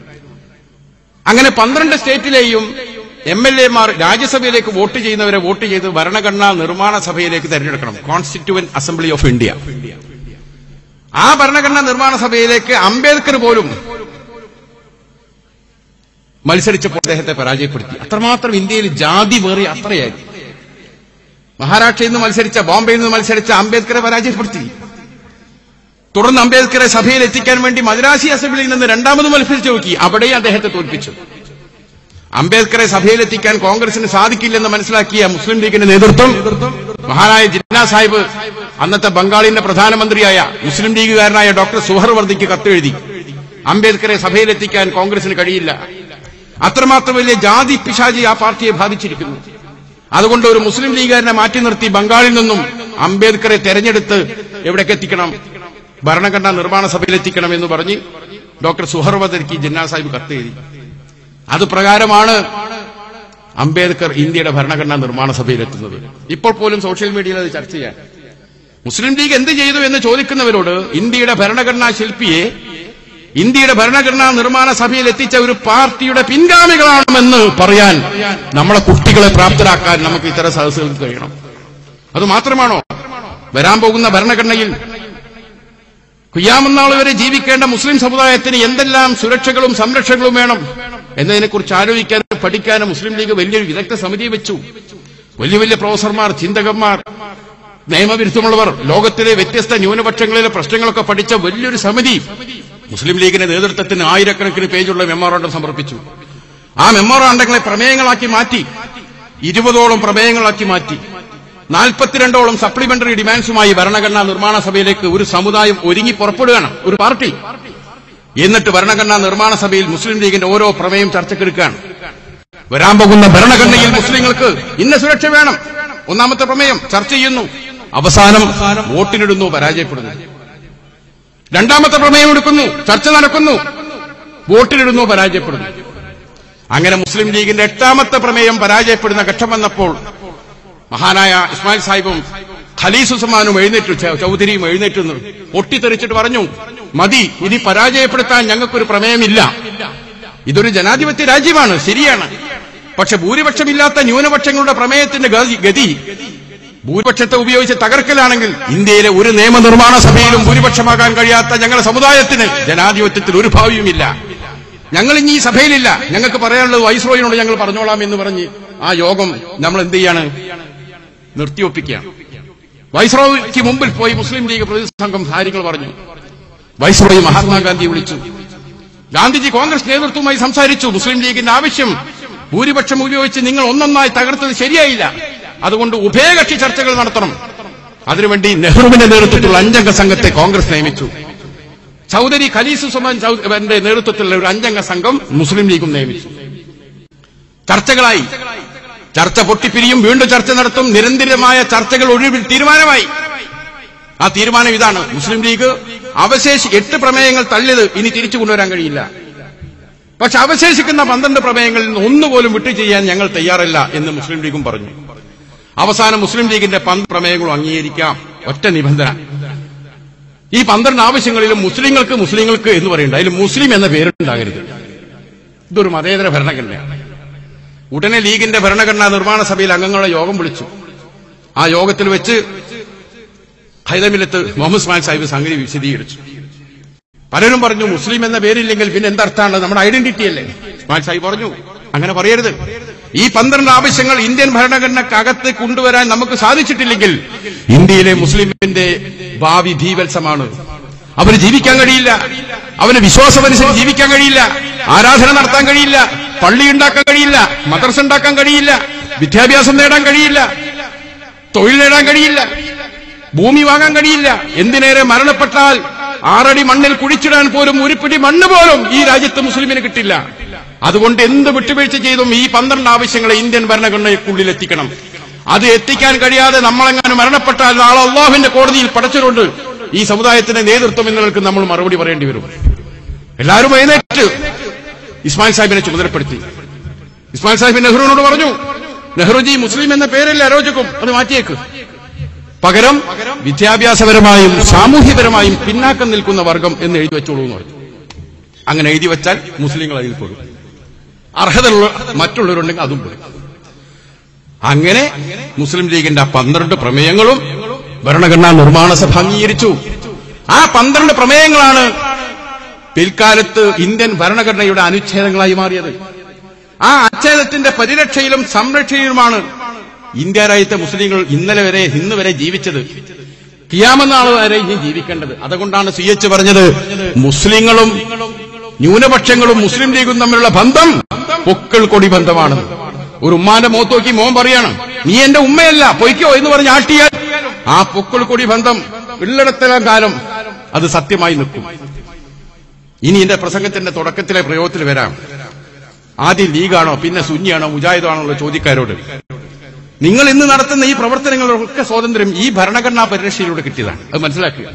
അങ്ങനെ പന്ത്രണ്ട് സ്റ്റേറ്റിലെയും എം എൽ എമാർ രാജ്യസഭയിലേക്ക് വോട്ട് ചെയ്യുന്നവരെ വോട്ട് ചെയ്ത് ഭരണഘടനാ നിർമ്മാണ സഭയിലേക്ക് തെരഞ്ഞെടുക്കണം കോൺസ്റ്റിറ്റ്യൂവന്റ് അസംബ്ലി ഓഫ് ഇന്ത്യ ആ ഭരണഘടനാ നിർമ്മാണ സഭയിലേക്ക് അംബേദ്കർ പോലും മത്സരിച്ചപ്പോൾ അദ്ദേഹത്തെ പരാജയപ്പെടുത്തി അത്രമാത്രം ഇന്ത്യയിൽ ജാതി വേറി അത്രയായിരുന്നു മഹാരാഷ്ട്രയിൽ നിന്ന് മത്സരിച്ച ബോംബെയിൽ നിന്ന് മത്സരിച്ച അംബേദ്കറെ പരാജയപ്പെടുത്തി തുടർന്ന് അംബേദ്കറെ സഭയിൽ എത്തിക്കാൻ വേണ്ടി മദ്രാസി അസംബ്ലിയിൽ നിന്ന് രണ്ടാമത് മത്സരിച്ചു നോക്കി അവിടെയും അദ്ദേഹത്തെ തോൽപ്പിച്ചു അംബേദ്കറെ സഭയിലെത്തിക്കാൻ കോൺഗ്രസിന് സാധിക്കില്ലെന്ന് മനസ്സിലാക്കിയ മുസ്ലിം ലീഗിന്റെ നേതൃത്വം മഹാനായ ജിന്ന സാഹിബ് അന്നത്തെ ബംഗാളിന്റെ പ്രധാനമന്ത്രിയായ മുസ്ലിം ലീഗുകാരനായ ഡോക്ടർ സുഹർവർദ്ദിക്ക് കത്തെഴുതി അംബേദ്കറെ സഭയിലെത്തിക്കാൻ കോൺഗ്രസിന് കഴിയില്ല അത്രമാത്രം വലിയ ജാതി പിശാചി ആ പാർട്ടിയെ ബാധിച്ചിരിക്കുന്നു അതുകൊണ്ട് ഒരു മുസ്ലിം ലീഗുകാരനെ മാറ്റി നിർത്തി ബംഗാളിൽ നിന്നും അംബേദ്കറെ തെരഞ്ഞെടുത്ത് എവിടേക്ക് എത്തിക്കണം ഭരണഘടനാ നിർമ്മാണ സഭയിലെത്തിക്കണം എന്ന് പറഞ്ഞ് ഡോക്ടർ സുഹർവർദ്ദിക്ക് ജിന്നാ സാഹിബ് കത്തെഴുതി അത് പ്രകാരമാണ് അംബേദ്കർ ഇന്ത്യയുടെ ഭരണഘടനാ നിർമ്മാണ സഭയിലെത്തുന്നത് ഇപ്പോൾ പോലും സോഷ്യൽ മീഡിയയിൽ അത് ചർച്ച ചെയ്യാൻ മുസ്ലിം ലീഗ് എന്ത് ചെയ്തു എന്ന് ചോദിക്കുന്നവരോട് ഇന്ത്യയുടെ ഭരണഘടനാ ശില്പിയെ ഇന്ത്യയുടെ ഭരണഘടനാ നിർമ്മാണ സഭയിൽ എത്തിച്ച ഒരു പാർട്ടിയുടെ പിൻഗാമികളാണെന്ന് പറയാൻ നമ്മളെ കുട്ടികളെ പ്രാപ്തരാക്കാൻ നമുക്ക് ഇത്തരം സദസ്സുകൾക്ക് കഴിയണം അത് മാത്രമാണോ വരാൻ പോകുന്ന ഭരണഘടനയിൽ കുയ്യാമന്നാൾ വരെ ജീവിക്കേണ്ട മുസ്ലിം സമുദായത്തിന് എന്തെല്ലാം സുരക്ഷകളും സംരക്ഷണങ്ങളും വേണം എന്നതിനെക്കുറിച്ച് ആലോചിക്കാനും പഠിക്കാനും മുസ്ലിം ലീഗ് വലിയൊരു വിദഗ്ധ സമിതി വെച്ചു വലിയ വലിയ പ്രൊഫസർമാർ ചിന്തകന്മാർ നിയമവിരുദ്ധമുള്ളവർ ലോകത്തിലെ വ്യത്യസ്ത ന്യൂനപക്ഷങ്ങളിലെ പ്രശ്നങ്ങളൊക്കെ പഠിച്ച വലിയൊരു സമിതി മുസ്ലിം ലീഗിന്റെ നേതൃത്വത്തിന് ആയിരക്കണക്കിന് പേജുള്ള മെമ്മോറാണ്ടം സമർപ്പിച്ചു ആ മെമ്മോറാണ്ടങ്ങളെ പ്രമേയങ്ങളാക്കി മാറ്റി ഇരുപതോളം പ്രമേയങ്ങളാക്കി മാറ്റി നാൽപ്പത്തിരണ്ടോളം സപ്ലിമെന്ററി ഡിമാൻഡ്സുമായി ഭരണഘടനാ നിർമ്മാണ സഭയിലേക്ക് ഒരു സമുദായം ഒരുങ്ങി പുറപ്പെടുകയാണ് ഒരു പാർട്ടി എന്നിട്ട് ഭരണഘടനാ നിർമ്മാണ സഭയിൽ മുസ്ലിം ലീഗിന്റെ ഓരോ പ്രമേയം ചർച്ചക്കെടുക്കുകയാണ് വരാൻ പോകുന്ന ഭരണഘടനയിൽ മുസ്ലിങ്ങൾക്ക് ഇന്ന സുരക്ഷ വേണം ഒന്നാമത്തെ പ്രമേയം ചർച്ച ചെയ്യുന്നു അവസാനം വോട്ടിനിടുന്നു പരാജയപ്പെടുന്നു രണ്ടാമത്തെ പ്രമേയം എടുക്കുന്നു ചർച്ച നടക്കുന്നു വോട്ടിനിടുന്നു പരാജയപ്പെടുന്നു അങ്ങനെ മുസ്ലിം ലീഗിന്റെ എട്ടാമത്തെ പ്രമേയം പരാജയപ്പെടുന്ന ഘട്ടം വന്നപ്പോൾ മഹാനായ ഇസ്മായിൽ സാഹിബും ഖലീസുസമാനും എഴുന്നേറ്റു ചൗ- ചൗധരിയും എഴുന്നേറ്റു നിന്ന് പൊട്ടിത്തെറിച്ചിട്ട് പറഞ്ഞു മതി ഇനി പരാജയപ്പെടുത്താൻ ഞങ്ങൾക്കൊരു പ്രമേയമില്ല ഇതൊരു ജനാധിപത്യ രാജ്യമാണ് ശരിയാണ് പക്ഷെ ഭൂരിപക്ഷമില്ലാത്ത ന്യൂനപക്ഷങ്ങളുടെ പ്രമേയത്തിന്റെ ഗതി- ഗതി ഭൂരിപക്ഷത്തെ ഉപയോഗിച്ച് തകർക്കലാണെങ്കിൽ ഇന്ത്യയിലെ ഒരു നിയമനിർമ്മാണ സഭയിലും ഭൂരിപക്ഷമാകാൻ കഴിയാത്ത ഞങ്ങളുടെ സമുദായത്തിന് ജനാധിപത്യത്തിൽ ഒരു ഭാവിയുമില്ല ഞങ്ങൾ ഇനി ഈ സഭയിലില്ല ഞങ്ങൾക്ക് പറയാനുള്ളത് വൈസ്രോയിനോട് ഞങ്ങൾ പറഞ്ഞോളാം എന്ന് പറഞ്ഞ് ആ യോഗം നമ്മൾ എന്ത് ചെയ്യാണ് നിർത്തിയൊപ്പിക്കുകയാണ് വൈസ്രോയ്ക്ക് മുമ്പിൽ പോയി മുസ്ലിം ലീഗ് പ്രതിനിധി സംഘം കാര്യങ്ങൾ പറഞ്ഞു വൈസ്രോയി മഹാത്മാഗാന്ധി വിളിച്ചു ഗാന്ധിജി കോൺഗ്രസ് നേതൃത്വവുമായി സംസാരിച്ചു മുസ്ലിം ലീഗിന്റെ ആവശ്യം ഭൂരിപക്ഷം ഉപയോഗിച്ച് നിങ്ങൾ ഒന്നൊന്നായി തകർത്തത് ശരിയായില്ല അതുകൊണ്ട് ഉഭയകക്ഷി ചർച്ചകൾ നടത്തണം അതിനുവേണ്ടി നെഹ്റുവിന്റെ നേതൃത്വത്തിലുള്ള അഞ്ചംഗ സംഘത്തെ കോൺഗ്രസ് നിയമിച്ചു ചൗധരി ഖലീസുസമാൻ ചൗധരിന്റെ നേതൃത്വത്തിലുള്ള ഒരു അഞ്ചംഗ സംഘം മുസ്ലിം ലീഗും നിയമിച്ചു ചർച്ചകളായി ചർച്ച പൊട്ടിപ്പിരിയും വീണ്ടും ചർച്ച നടത്തും നിരന്തരമായ ചർച്ചകൾ ഒഴിവിൽ തീരുമാനമായി ആ തീരുമാനം ഇതാണ് മുസ്ലിം ലീഗ് അവശേഷി എട്ട് പ്രമേയങ്ങൾ തള്ളിയത് ഇനി തിരിച്ചു കൊണ്ടുവരാൻ കഴിയില്ല പക്ഷെ അവശേഷിക്കുന്ന പന്ത്രണ്ട് പ്രമേയങ്ങളിൽ നിന്ന് ഒന്നുപോലും വിട്ടു ചെയ്യാൻ ഞങ്ങൾ തയ്യാറല്ല എന്ന് മുസ്ലിം ലീഗും പറഞ്ഞു അവസാനം മുസ്ലിം ലീഗിന്റെ പന്ത് പ്രമേയങ്ങളും അംഗീകരിക്കാം ഒറ്റ നിബന്ധന ഈ പന്ത്രണ്ട് ആവശ്യങ്ങളിലും മുസ്ലിങ്ങൾക്ക് മുസ്ലിങ്ങൾക്ക് എന്ന് പറയുന്നുണ്ട് അതിൽ മുസ്ലിം എന്ന പേരുണ്ടാകരുത് ഇതൊരു മതേതര ഭരണഘടനയാണ് ഉടനെ ലീഗിന്റെ ഭരണഘടനാ നിർമ്മാണ സഭയിൽ അംഗങ്ങളുടെ യോഗം വിളിച്ചു ആ യോഗത്തിൽ വെച്ച് ഹൈദമിലത്ത് മുഹമ്മദ് സ്മാൻ സാഹിബ് സംഗതി വിശദീകരിച്ചു പലരും പറഞ്ഞു മുസ്ലിം എന്ന പേരില്ലെങ്കിൽ പിന്നെ എന്തർത്ഥാണ് നമ്മുടെ ഐഡന്റിറ്റി അല്ലേ സ്മാൻ സാഹിബ് പറഞ്ഞു അങ്ങനെ പറയരുത് ഈ പന്ത്രണ്ട് ആവശ്യങ്ങൾ ഇന്ത്യൻ ഭരണഘടനക്കകത്ത് കൊണ്ടുവരാൻ നമുക്ക് സാധിച്ചിട്ടില്ലെങ്കിൽ ഇന്ത്യയിലെ മുസ്ലിമിന്റെ ഭാവി ഭീവത്സമാണ് അവന് ജീവിക്കാൻ കഴിയില്ല അവന് വിശ്വാസമനുസരിച്ച് ജീവിക്കാൻ കഴിയില്ല ആരാധന നടത്താൻ കഴിയില്ല പള്ളി ഉണ്ടാക്കാൻ കഴിയില്ല മദ്രസ ഉണ്ടാക്കാൻ കഴിയില്ല വിദ്യാഭ്യാസം നേടാൻ കഴിയില്ല തൊഴിൽ നേടാൻ കഴിയില്ല ഭൂമി വാങ്ങാൻ കഴിയില്ല എന്തിനേറെ മരണപ്പെട്ടാൽ ആറടി മണ്ണിൽ കുഴിച്ചിടാൻ പോലും ഒരു പിടി മണ്ണ് പോലും ഈ രാജ്യത്ത് മുസ്ലിമിന് കിട്ടില്ല അതുകൊണ്ട് എന്ത് വിട്ടുവീഴ്ച ചെയ്തും ഈ പന്ത്രണ്ട് ആവശ്യങ്ങളെ ഇന്ത്യൻ ഭരണഘടനയ്ക്കുള്ളിൽ എത്തിക്കണം അത് എത്തിക്കാൻ കഴിയാതെ നമ്മളെങ്ങാനും മരണപ്പെട്ടാൽ നാളെ അള്ളാഹുവിന്റെ കോടതിയിൽ പടച്ചുകൊണ്ട് ഈ സമുദായത്തിന്റെ നേതൃത്വം എന്നവർക്ക് നമ്മൾ മറുപടി പറയേണ്ടി വരും എല്ലാവരും എഴുന്നേറ്റ് ഇസ്മായിൽ സാഹിബിനെ ചുമതലപ്പെടുത്തി ഇസ്മായിൽ സാഹിബ് നെഹ്റുവിനോട് പറഞ്ഞു നെഹ്റുജി മുസ്ലിം എന്ന പേരല്ല അരോചകം അത് മാറ്റിയേക്ക് പകരം വിദ്യാഭ്യാസപരമായും സാമൂഹ്യപരമായും പിന്നാക്കം നിൽക്കുന്ന വർഗം എന്ന് എഴുതി വെച്ചോളൂ എന്ന് പറഞ്ഞു അങ്ങനെ എഴുതി വെച്ചാൽ മുസ്ലിങ്ങൾ അതിൽ പെടും അർഹതയുള്ള മറ്റുള്ളവരുണ്ടെങ്കിൽ അതും പെടും അങ്ങനെ മുസ്ലിം ലീഗിന്റെ ആ പന്ത്രണ്ട് പ്രമേയങ്ങളും ഭരണഘടനാ നിർമ്മാണ സഭ അംഗീകരിച്ചു ആ പന്ത്രണ്ട് പ്രമേയങ്ങളാണ് പിൽക്കാലത്ത് ഇന്ത്യൻ ഭരണഘടനയുടെ അനുച്ഛേദങ്ങളായി മാറിയത് ആ അച്ഛേദത്തിന്റെ പരിരക്ഷയിലും സംരക്ഷയിലുമാണ് ഇന്ത്യ രാജ്യത്തെ മുസ്ലിങ്ങൾ ഇന്നലെ വരെ ഇന്ന് വരെ ജീവിച്ചത് കിയാമെന്നാൾ വരെ ഇനി ജീവിക്കേണ്ടത് അതുകൊണ്ടാണ് സി എച്ച് പറഞ്ഞത് മുസ്ലിങ്ങളും ന്യൂനപക്ഷങ്ങളും മുസ്ലിം ലീഗും തമ്മിലുള്ള ബന്ധം പൊക്കിൾ കൊടി ബന്ധമാണ് ഒരു ഉമ്മാന്റെ മുഖത്ത് നോക്കി മോൻ പറയാണ് നീ എന്റെ ഉമ്മയല്ല പൊയ്ക്കോ എന്ന് പറഞ്ഞ് ആട്ടിയാൽ ആ പൊക്കിൾ കൊടി ബന്ധം ഉള്ളിടത്തോളം കാലം അത് സത്യമായി നിൽക്കും ഇനി എന്റെ പ്രസംഗത്തിന്റെ തുടക്കത്തിലെ പ്രയോഗത്തിൽ വരാം ആദ്യം ലീഗാണോ പിന്നെ സുന്നിയാണോ മുജാഹിദാണോ ഉള്ള ചോദ്യക്കാരോട് നിങ്ങൾ ഇന്ന് നടത്തുന്ന ഈ പ്രവർത്തനങ്ങളൊക്കെ സ്വാതന്ത്ര്യം ഈ ഭരണഘടനാ പരിരക്ഷയിലൂടെ കിട്ടിയതാണ് അത് മനസ്സിലാക്കുക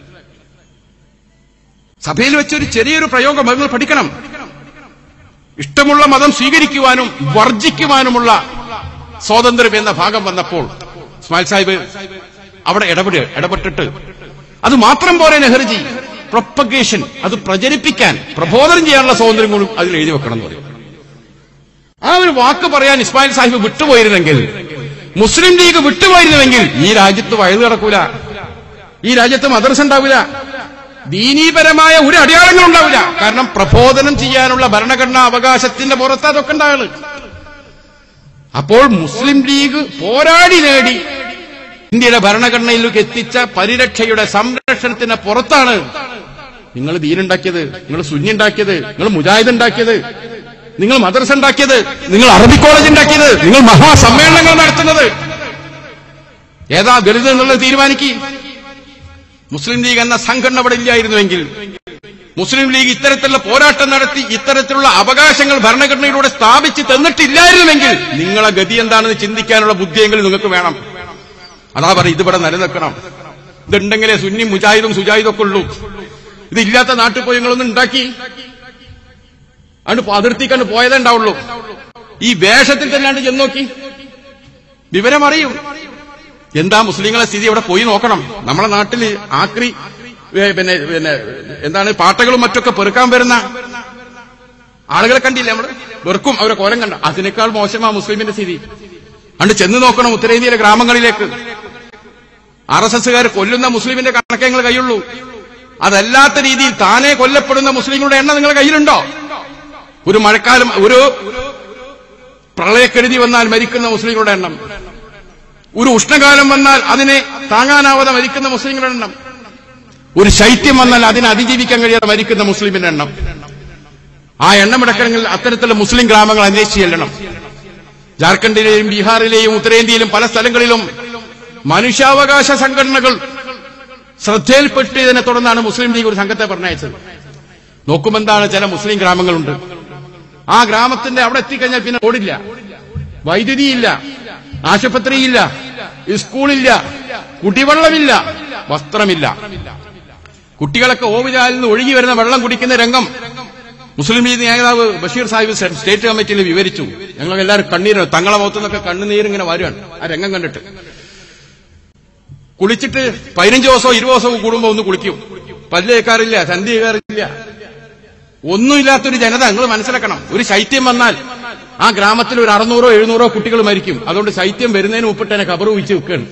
സഭയിൽ വെച്ചൊരു ചെറിയൊരു പ്രയോഗം നിങ്ങൾ പഠിക്കണം ഇഷ്ടമുള്ള മതം സ്വീകരിക്കുവാനും വർജിക്കുവാനുമുള്ള സ്വാതന്ത്ര്യം എന്ന ഭാഗം വന്നപ്പോൾ ഇസ്മായിൽ സാഹിബ് അവിടെ ഇടപെട ഇടപെട്ടിട്ട് അത് മാത്രം പോരെ നെഹ്റുജി പ്രൊപ്പഗേഷൻ അത് പ്രചരിപ്പിക്കാൻ പ്രബോധനം ചെയ്യാനുള്ള സ്വാതന്ത്ര്യം കൂടി അതിൽ എഴുതി വെക്കണം എന്ന് പറയും ആ ഒരു വാക്ക് പറയാൻ ഇസ്മായിൽ സാഹിബ് വിട്ടുപോയിരുന്നെങ്കിൽ മുസ്ലിം ലീഗ് വിട്ടുപോയിരുന്നുവെങ്കിൽ ഈ രാജ്യത്ത് വയലു കിടക്കൂല ഈ രാജ്യത്ത് മദർസ ഉണ്ടാവില്ല ദീനീപരമായ ഒരു അടയാളങ്ങളും ഉണ്ടാവില്ല കാരണം പ്രബോധനം ചെയ്യാനുള്ള ഭരണഘടനാ അവകാശത്തിന്റെ പുറത്ത് അതൊക്കെ ഉണ്ടാവുള്ളു അപ്പോൾ മുസ്ലിം ലീഗ് പോരാടി നേടി ഇന്ത്യയുടെ ഭരണഘടനയിലേക്ക് എത്തിച്ച പരിരക്ഷയുടെ സംരക്ഷണത്തിന് പുറത്താണ് നിങ്ങൾ ദീനുണ്ടാക്കിയത് നിങ്ങൾ സുന്നി ഉണ്ടാക്കിയത് നിങ്ങൾ മുജാഹിദ് ഉണ്ടാക്കിയത് നിങ്ങൾ മദ്രസ ഉണ്ടാക്കിയത് നിങ്ങൾ അറബി കോളേജ് ഉണ്ടാക്കിയത് നിങ്ങൾ മഹാസമ്മേളനങ്ങൾ നടത്തുന്നത് ഏതാ ദളിത് എന്നുള്ളത് തീരുമാനിക്കി മുസ്ലിം ലീഗ് എന്ന സംഘടന അവിടെ ഇല്ലായിരുന്നുവെങ്കിൽ മുസ്ലിം ലീഗ് ഇത്തരത്തിലുള്ള പോരാട്ടം നടത്തി ഇത്തരത്തിലുള്ള അവകാശങ്ങൾ ഭരണഘടനയിലൂടെ സ്ഥാപിച്ച് തന്നിട്ടില്ലായിരുന്നുവെങ്കിൽ നിങ്ങളെ ഗതി എന്താണെന്ന് ചിന്തിക്കാനുള്ള ബുദ്ധിയെങ്കിലും നിങ്ങൾക്ക് വേണം അതാ പറയും ഇതിവിടെ നിലനിൽക്കണം ഇതുണ്ടെങ്കിലേ സുന്നി മുജാഹിദും സുജാഹിദും ഒക്കെ ഉള്ളൂ ഇതില്ലാത്ത നാട്ടിൽ പോയി നിങ്ങളൊന്നും ഉണ്ടാക്കി അതുകൊണ്ട് അതിർത്തിക്കണ്ട് പോയതേ ഉണ്ടാവുള്ളൂ ഈ വേഷത്തിൽ തന്നെയാണ് ചെന്ന് നോക്കി വിവരം അറിയും എന്താ മുസ്ലിങ്ങളെ സ്ഥിതി അവിടെ പോയി നോക്കണം നമ്മളെ നാട്ടിൽ ആക്രി ഏ, പിന്നെ പിന്നെ എന്താണ് പാട്ടകളും മറ്റൊക്കെ പെറുക്കാൻ വരുന്ന ആളുകളെ കണ്ടില്ല നമ്മള് വെറുക്കും അവരെ കോലം കണ്ട അതിനേക്കാൾ മോശമാ മുസ്ലിമിന്റെ സ്ഥിതി അണ്ട് ചെന്ന് നോക്കണം ഉത്തരേന്ത്യയിലെ ഗ്രാമങ്ങളിലേക്ക് ആർ എസ് എസുകാർ കൊല്ലുന്ന മുസ്ലിമിന്റെ കണക്കേ നിങ്ങൾ കയ്യുള്ളൂ അതല്ലാത്ത രീതിയിൽ താനെ കൊല്ലപ്പെടുന്ന മുസ്ലിങ്ങളുടെ എണ്ണം നിങ്ങളുടെ കയ്യിലുണ്ടോ ഒരു മഴക്കാലം ഒരു പ്രളയക്കെടുതി വന്നാൽ മരിക്കുന്ന മുസ്ലിങ്ങളുടെ എണ്ണം ഒരു ഉഷ്ണകാലം വന്നാൽ അതിനെ താങ്ങാനാവാതെ മരിക്കുന്ന മുസ്ലിങ്ങളുടെ എണ്ണം ഒരു ശൈത്യം വന്നാൽ അതിനെ അതിജീവിക്കാൻ കഴിയാതെ മരിക്കുന്ന മുസ്ലിമിന്റെ എണ്ണം ആ എണ്ണം എടുക്കണമെങ്കിൽ അത്തരത്തിലുള്ള മുസ്ലിം ഗ്രാമങ്ങൾ അന്വേഷിച്ച് ചെല്ലണം ജാർഖണ്ഡിലെയും ബീഹാറിലെയും ഉത്തരേന്ത്യയിലും പല സ്ഥലങ്ങളിലും മനുഷ്യാവകാശ സംഘടനകൾ ശ്രദ്ധയിൽപ്പെട്ടതിനെ തുടർന്നാണ് മുസ്ലിം ലീഗ് ഒരു സംഘത്തെ പറഞ്ഞയച്ചത് നോക്കുമെന്താണ് ചില മുസ്ലിം ഗ്രാമങ്ങളുണ്ട് ആ ഗ്രാമത്തിന്റെ അവിടെ എത്തിക്കഴിഞ്ഞാൽ പിന്നെ റോഡില്ല വൈദ്യുതിയില്ല ആശുപത്രിയില്ല സ്കൂളില്ല കുടിവെള്ളമില്ല വസ്ത്രമില്ല കുട്ടികളൊക്കെ ഓവുചാലിൽ നിന്ന് ഒഴുകി വരുന്ന വെള്ളം കുടിക്കുന്ന രംഗം മുസ്ലിം ലീഗ് നേതാവ് ബഷീർ സാഹിബ് സ്റ്റേറ്റ് കമ്മിറ്റിയിൽ വിവരിച്ചു ഞങ്ങൾ എല്ലാവരും കണ്ണീര് തങ്ങളെ മുഖത്തു നിന്നൊക്കെ കണ്ണുനീര് ഇങ്ങനെ വരുവാണ് ആ രംഗം കണ്ടിട്ട് കുളിച്ചിട്ട് പതിനഞ്ച് ദിവസമോ ഇരുപത് ദിവസമോ കൂടുമ്പോ ഒന്ന് കുളിക്കും പല്ല് കേൾക്കാറില്ല സന്ധി കേൾക്കാറില്ല ഒന്നുമില്ലാത്തൊരു ജനത നിങ്ങൾ മനസ്സിലാക്കണം ഒരു ശൈത്യം വന്നാൽ ആ ഗ്രാമത്തിൽ ഒരു അറുന്നൂറോ എഴുന്നൂറോ കുട്ടികൾ മരിക്കും അതുകൊണ്ട് ശൈത്യം വരുന്നതിന് മുപ്പിട്ട് തന്നെ കബറ് വെച്ച് വെക്കുകയാണ്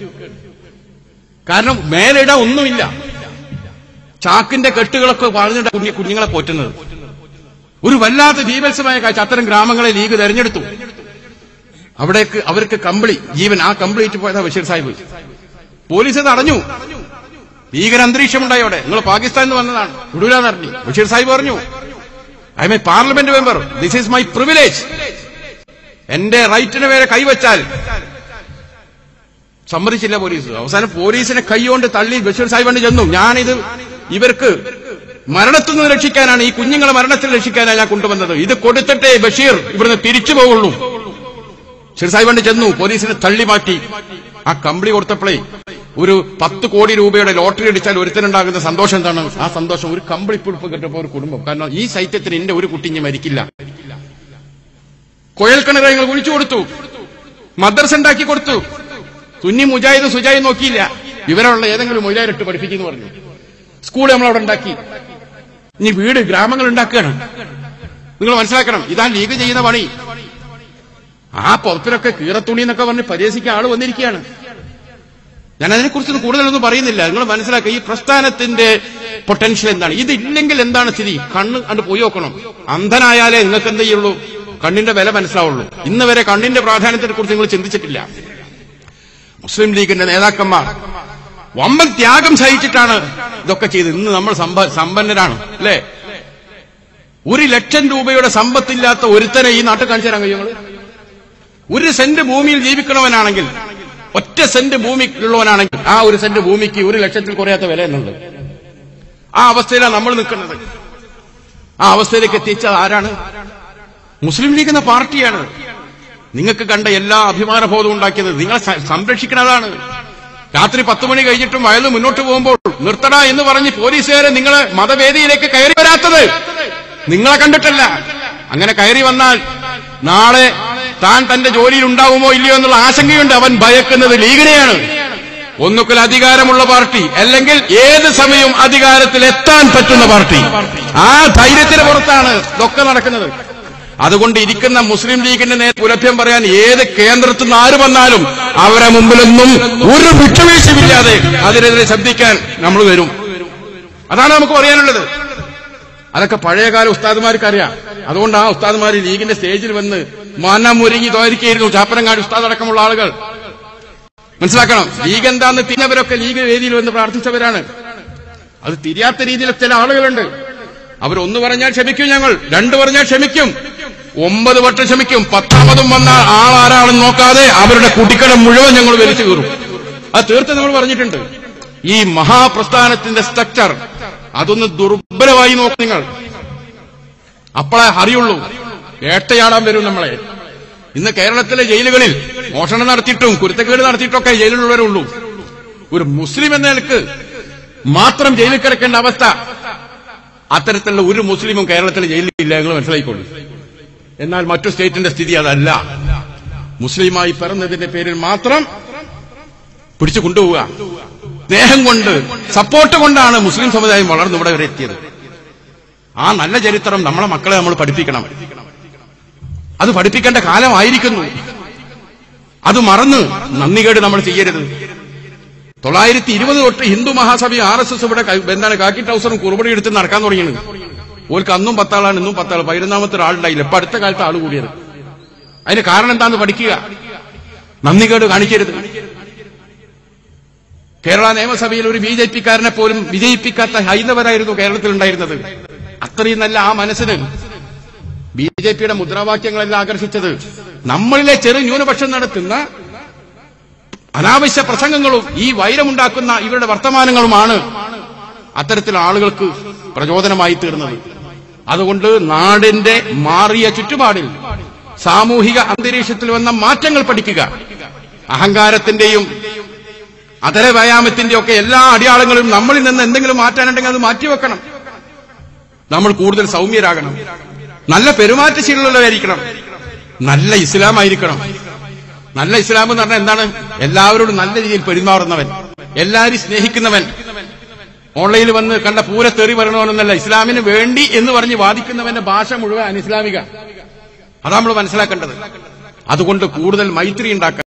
കാരണം മേലിട ഒന്നുമില്ല ചാക്കിന്റെ കെട്ടുകളൊക്കെ പറഞ്ഞിട്ട് കുഞ്ഞി കുഞ്ഞുങ്ങളെ പോറ്റുന്നത് ഒരു വല്ലാത്ത ജീവത്സമായ കാഴ്ച അത്തരം ഗ്രാമങ്ങളെ ലീഗ് തെരഞ്ഞെടുത്തു അവിടേക്ക് അവർക്ക് കമ്പിളി ജീവൻ ആ കംപ്ലീറ്റ് പോയതാ ബഷീർ സാഹിബ് പോലീസ് അത് അടഞ്ഞു ഭീകര അന്തരീക്ഷമുണ്ടായി അവിടെ നിങ്ങൾ പാകിസ്ഥാനിൽ നിന്ന് വന്നതാണ് വിടൂലെന്ന് അറിഞ്ഞു ബഷീർ സാഹിബ് പറഞ്ഞു I am a parliament member this is my privilege എന്റെ റൈറ്റിന് മേലെ കൈവച്ചാൽ സമ്മതിച്ചില്ല പോലീസ് അവസാനം പോലീസിനെ കൈകൊണ്ട് തള്ളി ബഷീർ സാഹിബ് ചെന്നു ഞാനിത് ഇവർക്ക് മരണത്തിൽ നിന്ന് രക്ഷിക്കാനാണ് ഈ കുഞ്ഞുങ്ങളെ മരണത്തിൽ രക്ഷിക്കാനാണ് ഞാൻ കൊണ്ടുവന്നത് ഇത് കൊടുത്തിട്ടേ ബഷീർ ഇവിടുന്ന് തിരിച്ചു പോകുള്ളൂ ബഷീർ സാഹിബ് ചെന്നു പോലീസിനെ തള്ളി മാറ്റി ആ കമ്പിളി കൊടുത്തപ്പോഴേ ഒരു പത്ത് കോടി രൂപയുടെ ലോട്ടറി അടിച്ചാൽ ഒരുത്തനുണ്ടാകുന്ന സന്തോഷം എന്താണ് ആ സന്തോഷം ഒരു കമ്പിളി പുഴുപ്പ് കിട്ടപ്പോ ഒരു കുടുംബം കാരണം ഈ ശൈത്യത്തിന് എന്റെ ഒരു കുട്ടി ഇനി മരിക്കില്ല കുഴൽക്കിണർ ഞങ്ങൾ കുഴിച്ചു കൊടുത്തു മദ്രസ ഉണ്ടാക്കി കൊടുത്തു സുന്നി മുജാഹിദ് സുജാഹിദ് നോക്കിയില്ല വിവരമുള്ള ഏതെങ്കിലും മൊയിലാരിട്ട് പഠിപ്പിക്കുന്നു പറഞ്ഞു സ്കൂൾ നമ്മളവിടെ ഉണ്ടാക്കി ഇനി വീട് ഗ്രാമങ്ങൾ ഉണ്ടാക്കുകയാണ് നിങ്ങൾ മനസ്സിലാക്കണം ഇതാ ലീഗ് ചെയ്യുന്ന പണി ആ പുറത്തിലൊക്കെ കീറത്തുണി എന്നൊക്കെ പറഞ്ഞ് പരിഹസിക്കാൻ ആള് വന്നിരിക്കുകയാണ് ഞാൻ അതിനെക്കുറിച്ചൊന്നും കൂടുതലൊന്നും പറയുന്നില്ല നിങ്ങൾ മനസ്സിലാക്കുക ഈ പ്രസ്ഥാനത്തിന്റെ പൊട്ടൻഷ്യൽ എന്താണ് ഇതില്ലെങ്കിൽ എന്താണ് സ്ഥിതി കണ്ണ് കണ്ട് പോയി നോക്കണം അന്ധനായാലേ നിങ്ങൾക്ക് എന്ത് ചെയ്യുള്ളൂ കണ്ണിന്റെ വില മനസ്സിലാവുള്ളൂ ഇന്ന് വരെ കണ്ണിന്റെ പ്രാധാന്യത്തെ കുറിച്ച് നിങ്ങൾ ചിന്തിച്ചിട്ടില്ല മുസ്ലിം ലീഗിന്റെ നേതാക്കന്മാർ വമ്പൻ ത്യാഗം സഹിച്ചിട്ടാണ് ഇതൊക്കെ ചെയ്തത് ഇന്ന് നമ്മൾ സമ്പ- സമ്പന്നരാണ് അല്ലേ ഒരു ലക്ഷം രൂപയുടെ സമ്പത്തില്ലാത്ത ഒരുത്തനെ ഈ നാട്ടിൽ കാണിച്ചു തരാൻ കഴിയും നിങ്ങള്? ഒരു സെന്റ് ഭൂമിയിൽ ജീവിക്കണവനാണെങ്കിൽ ഒറ്റ സെന്റ് ഭൂമി ഉള്ളവനാണെങ്കിൽ ആ ഒരു സെന്റ് ഭൂമിക്ക് ഒരു ലക്ഷത്തിൽ കുറയാത്ത വില എന്നുണ്ട് ആ അവസ്ഥയിലാണ് നമ്മൾ നിൽക്കുന്നത് ആ അവസ്ഥയിലേക്ക് എത്തിച്ച ആരാണ് മുസ്ലിം ലീഗ് എന്ന പാർട്ടിയാണ് നിങ്ങൾക്ക് കണ്ട എല്ലാ അഭിമാനബോധവും ഉണ്ടാക്കിയത് നിങ്ങളെ സ- സംരക്ഷിക്കുന്നതാണ് രാത്രി പത്ത് മണി കഴിഞ്ഞിട്ടും വയല് മുന്നോട്ട് പോകുമ്പോൾ നിർത്തട എന്ന് പറഞ്ഞ് പോലീസുകാരെ നിങ്ങളെ മതവേദിയിലേക്ക് കയറി വരാത്തത് നിങ്ങളെ കണ്ടിട്ടല്ല അങ്ങനെ കയറി വന്നാൽ നാളെ താൻ തന്റെ ജോലിയിൽ ഉണ്ടാവുമോ ഇല്ലയോ എന്നുള്ള ആശങ്കയുണ്ട് അവൻ ഭയക്കുന്നത് ലീഗിനെയാണ് ഒന്നുകിൽ അധികാരമുള്ള പാർട്ടി അല്ലെങ്കിൽ ഏത് സമയവും അധികാരത്തിൽ എത്താൻ പറ്റുന്ന പാർട്ടി ആ ധൈര്യത്തിന് പുറത്താണ് ഇതൊക്കെ നടക്കുന്നത് അതുകൊണ്ട് ഇരിക്കുന്ന മുസ്ലിം ലീഗിന്റെ നേരെ പുലഭ്യം പറയാൻ ഏത് കേന്ദ്രത്തിൽ നിന്ന് ആര് വന്നാലും അവരെ മുമ്പിലൊന്നും ഒരു വിട്ടുവീഴ്ചയില്ലാതെ അതിനെതിരെ ശബ്ദിക്കാൻ നമ്മൾ വരും അതാണ് നമുക്ക് പറയാനുള്ളത് അതൊക്കെ പഴയകാല ഉസ്താദുമാർക്ക് അറിയാം അതുകൊണ്ട് ആ ഉസ്താദുമാർ ലീഗിന്റെ സ്റ്റേജിൽ വന്ന് മാനം മുരുങ്ങി തോരിക്കായിരുന്നു ചാപ്പനങ്ങാടി ഉസ്താദ് അടക്കമുള്ള ആളുകൾ മനസ്സിലാക്കണം ലീഗ് എന്താന്ന് തിന്നവരൊക്കെ ലീഗ് വേദിയിൽ വന്ന് പ്രാർത്ഥിച്ചവരാണ് അത് തിരിയാത്ത രീതിയിൽ ചില ആളുകളുണ്ട് അവർ ഒന്ന് പറഞ്ഞാൽ ക്ഷമിക്കും ഞങ്ങൾ രണ്ട് പറഞ്ഞാൽ ക്ഷമിക്കും ഒമ്പത് വട്ടം ക്ഷമിക്കും പത്താമതും വന്നാൽ ആളാരാണെന്ന് നോക്കാതെ അവരുടെ കുട്ടിക്കടം മുഴുവൻ ഞങ്ങൾ വലിച്ചു കീറും അത് തീർത്ത് നമ്മൾ പറഞ്ഞിട്ടുണ്ട് ഈ മഹാപ്രസ്ഥാനത്തിന്റെ സ്ട്രക്ചർ അതൊന്ന് ദുർബലമായി നോക്കും നിങ്ങൾ അപ്പോഴേ അറിയുള്ളൂ വേട്ടയാടാൻ വരും നമ്മളെ ഇന്ന് കേരളത്തിലെ ജയിലുകളിൽ മോഷണം നടത്തിയിട്ടും കുരുത്തക്കേട് നടത്തിയിട്ടൊക്കെ ജയിലിലുള്ളവരേ ഉള്ളൂ ഒരു മുസ്ലിം എന്ന നിലക്ക് മാത്രം ജയിലിൽ കിടക്കേണ്ട അവസ്ഥ അത്തരത്തിലുള്ള ഒരു മുസ്ലിമും കേരളത്തിലെ ജയിലിൽ ഇല്ല നിങ്ങൾ മനസ്സിലായിക്കോളൂ എന്നാൽ മറ്റു സ്റ്റേറ്റിന്റെ സ്ഥിതി അതല്ല മുസ്ലിമായി പിറന്നതിന്റെ പേരിൽ മാത്രം പിടിച്ചു കൊണ്ടുപോവുക സ്നേഹം കൊണ്ട് സപ്പോർട്ട് കൊണ്ടാണ് മുസ്ലിം സമുദായം വളർന്ന് ഇവിടെ വരെ എത്തിയത് ആ നല്ല ചരിത്രം നമ്മളെ മക്കളെ നമ്മൾ പഠിപ്പിക്കണം അത് പഠിപ്പിക്കേണ്ട കാലമായിരിക്കുന്നു അത് മറന്ന് നന്ദികേട് നമ്മൾ ചെയ്യരുത് തൊള്ളായിരത്തി ഇരുപത് തൊട്ട് Hindu Mahasabha R S S ഇവിടെ ക- എന്താണ് കാക്കി ടൗസറും കുറുപടി എടുത്ത് നടക്കാൻ തുടങ്ങിയത് ഓർക്ക് അന്നും പത്താളാണ് ഇന്നും പത്താൾ പതിനൊന്നാമത്തെ ഒരാളുണ്ടായില്ല ഇപ്പൊ അടുത്ത കാലത്ത് ആള് കൂടിയത് അതിന് കാരണം എന്താന്ന് പഠിക്കുക നന്ദികേട് കാണിക്കരുത് കേരള നിയമസഭയിൽ ഒരു ബി ജെ പിക്കാരനെ പോലും വിജയിപ്പിക്കാത്ത ഹൈന്ദവരായിരുന്നു കേരളത്തിൽ ഉണ്ടായിരുന്നത് അത്രയും നല്ല ആ മനസ്സിന് ബി ജെ പിയുടെ മുദ്രാവാക്യങ്ങളെല്ലാം ആകർഷിച്ചത് നമ്മളിലെ ചെറു ന്യൂനപക്ഷം നടത്തുന്ന അനാവശ്യ പ്രസംഗങ്ങളും ഈ വൈരമുണ്ടാക്കുന്ന ഇവരുടെ വർത്തമാനങ്ങളുമാണ് അത്തരത്തിൽ ആളുകൾക്ക് പ്രചോദനമായി തീർന്നത് അതുകൊണ്ട് നാടിന്റെ മാറിയ ചുറ്റുപാടിൽ സാമൂഹിക അന്തരീക്ഷത്തിൽ വന്ന മാറ്റങ്ങൾ പഠിക്കുക അഹങ്കാരത്തിന്റെയും അതര വ്യായാമത്തിന്റെ ഒക്കെ എല്ലാ അടിയാളങ്ങളും നമ്മളിൽ നിന്ന് എന്തെങ്കിലും മാറ്റാനുണ്ടെങ്കിൽ അത് മാറ്റിവെക്കണം നമ്മൾ കൂടുതൽ സൗമ്യരാകണം നല്ല പെരുമാറ്റശീലമുള്ളവരായിരിക്കണം നല്ല ഇസ്ലാം ആയിരിക്കണം നല്ല ഇസ്ലാം എന്ന് പറഞ്ഞാൽ എന്താണ് എല്ലാവരോടും നല്ല രീതിയിൽ പെരുമാറുന്നവൻ എല്ലാവരും സ്നേഹിക്കുന്നവൻ ഓൺലൈനിൽ വന്ന് കണ്ട പൂര തെറി പറയണമെന്നല്ല ഇസ്ലാമിന് വേണ്ടി എന്ന് പറഞ്ഞ് വാദിക്കുന്നവന്റെ ഭാഷ മുഴുവൻ അനിസ്ലാമിക അതാ നമ്മൾ മനസ്സിലാക്കേണ്ടത് അതുകൊണ്ട് കൂടുതൽ മൈത്രി ഉണ്ടാക്കാൻ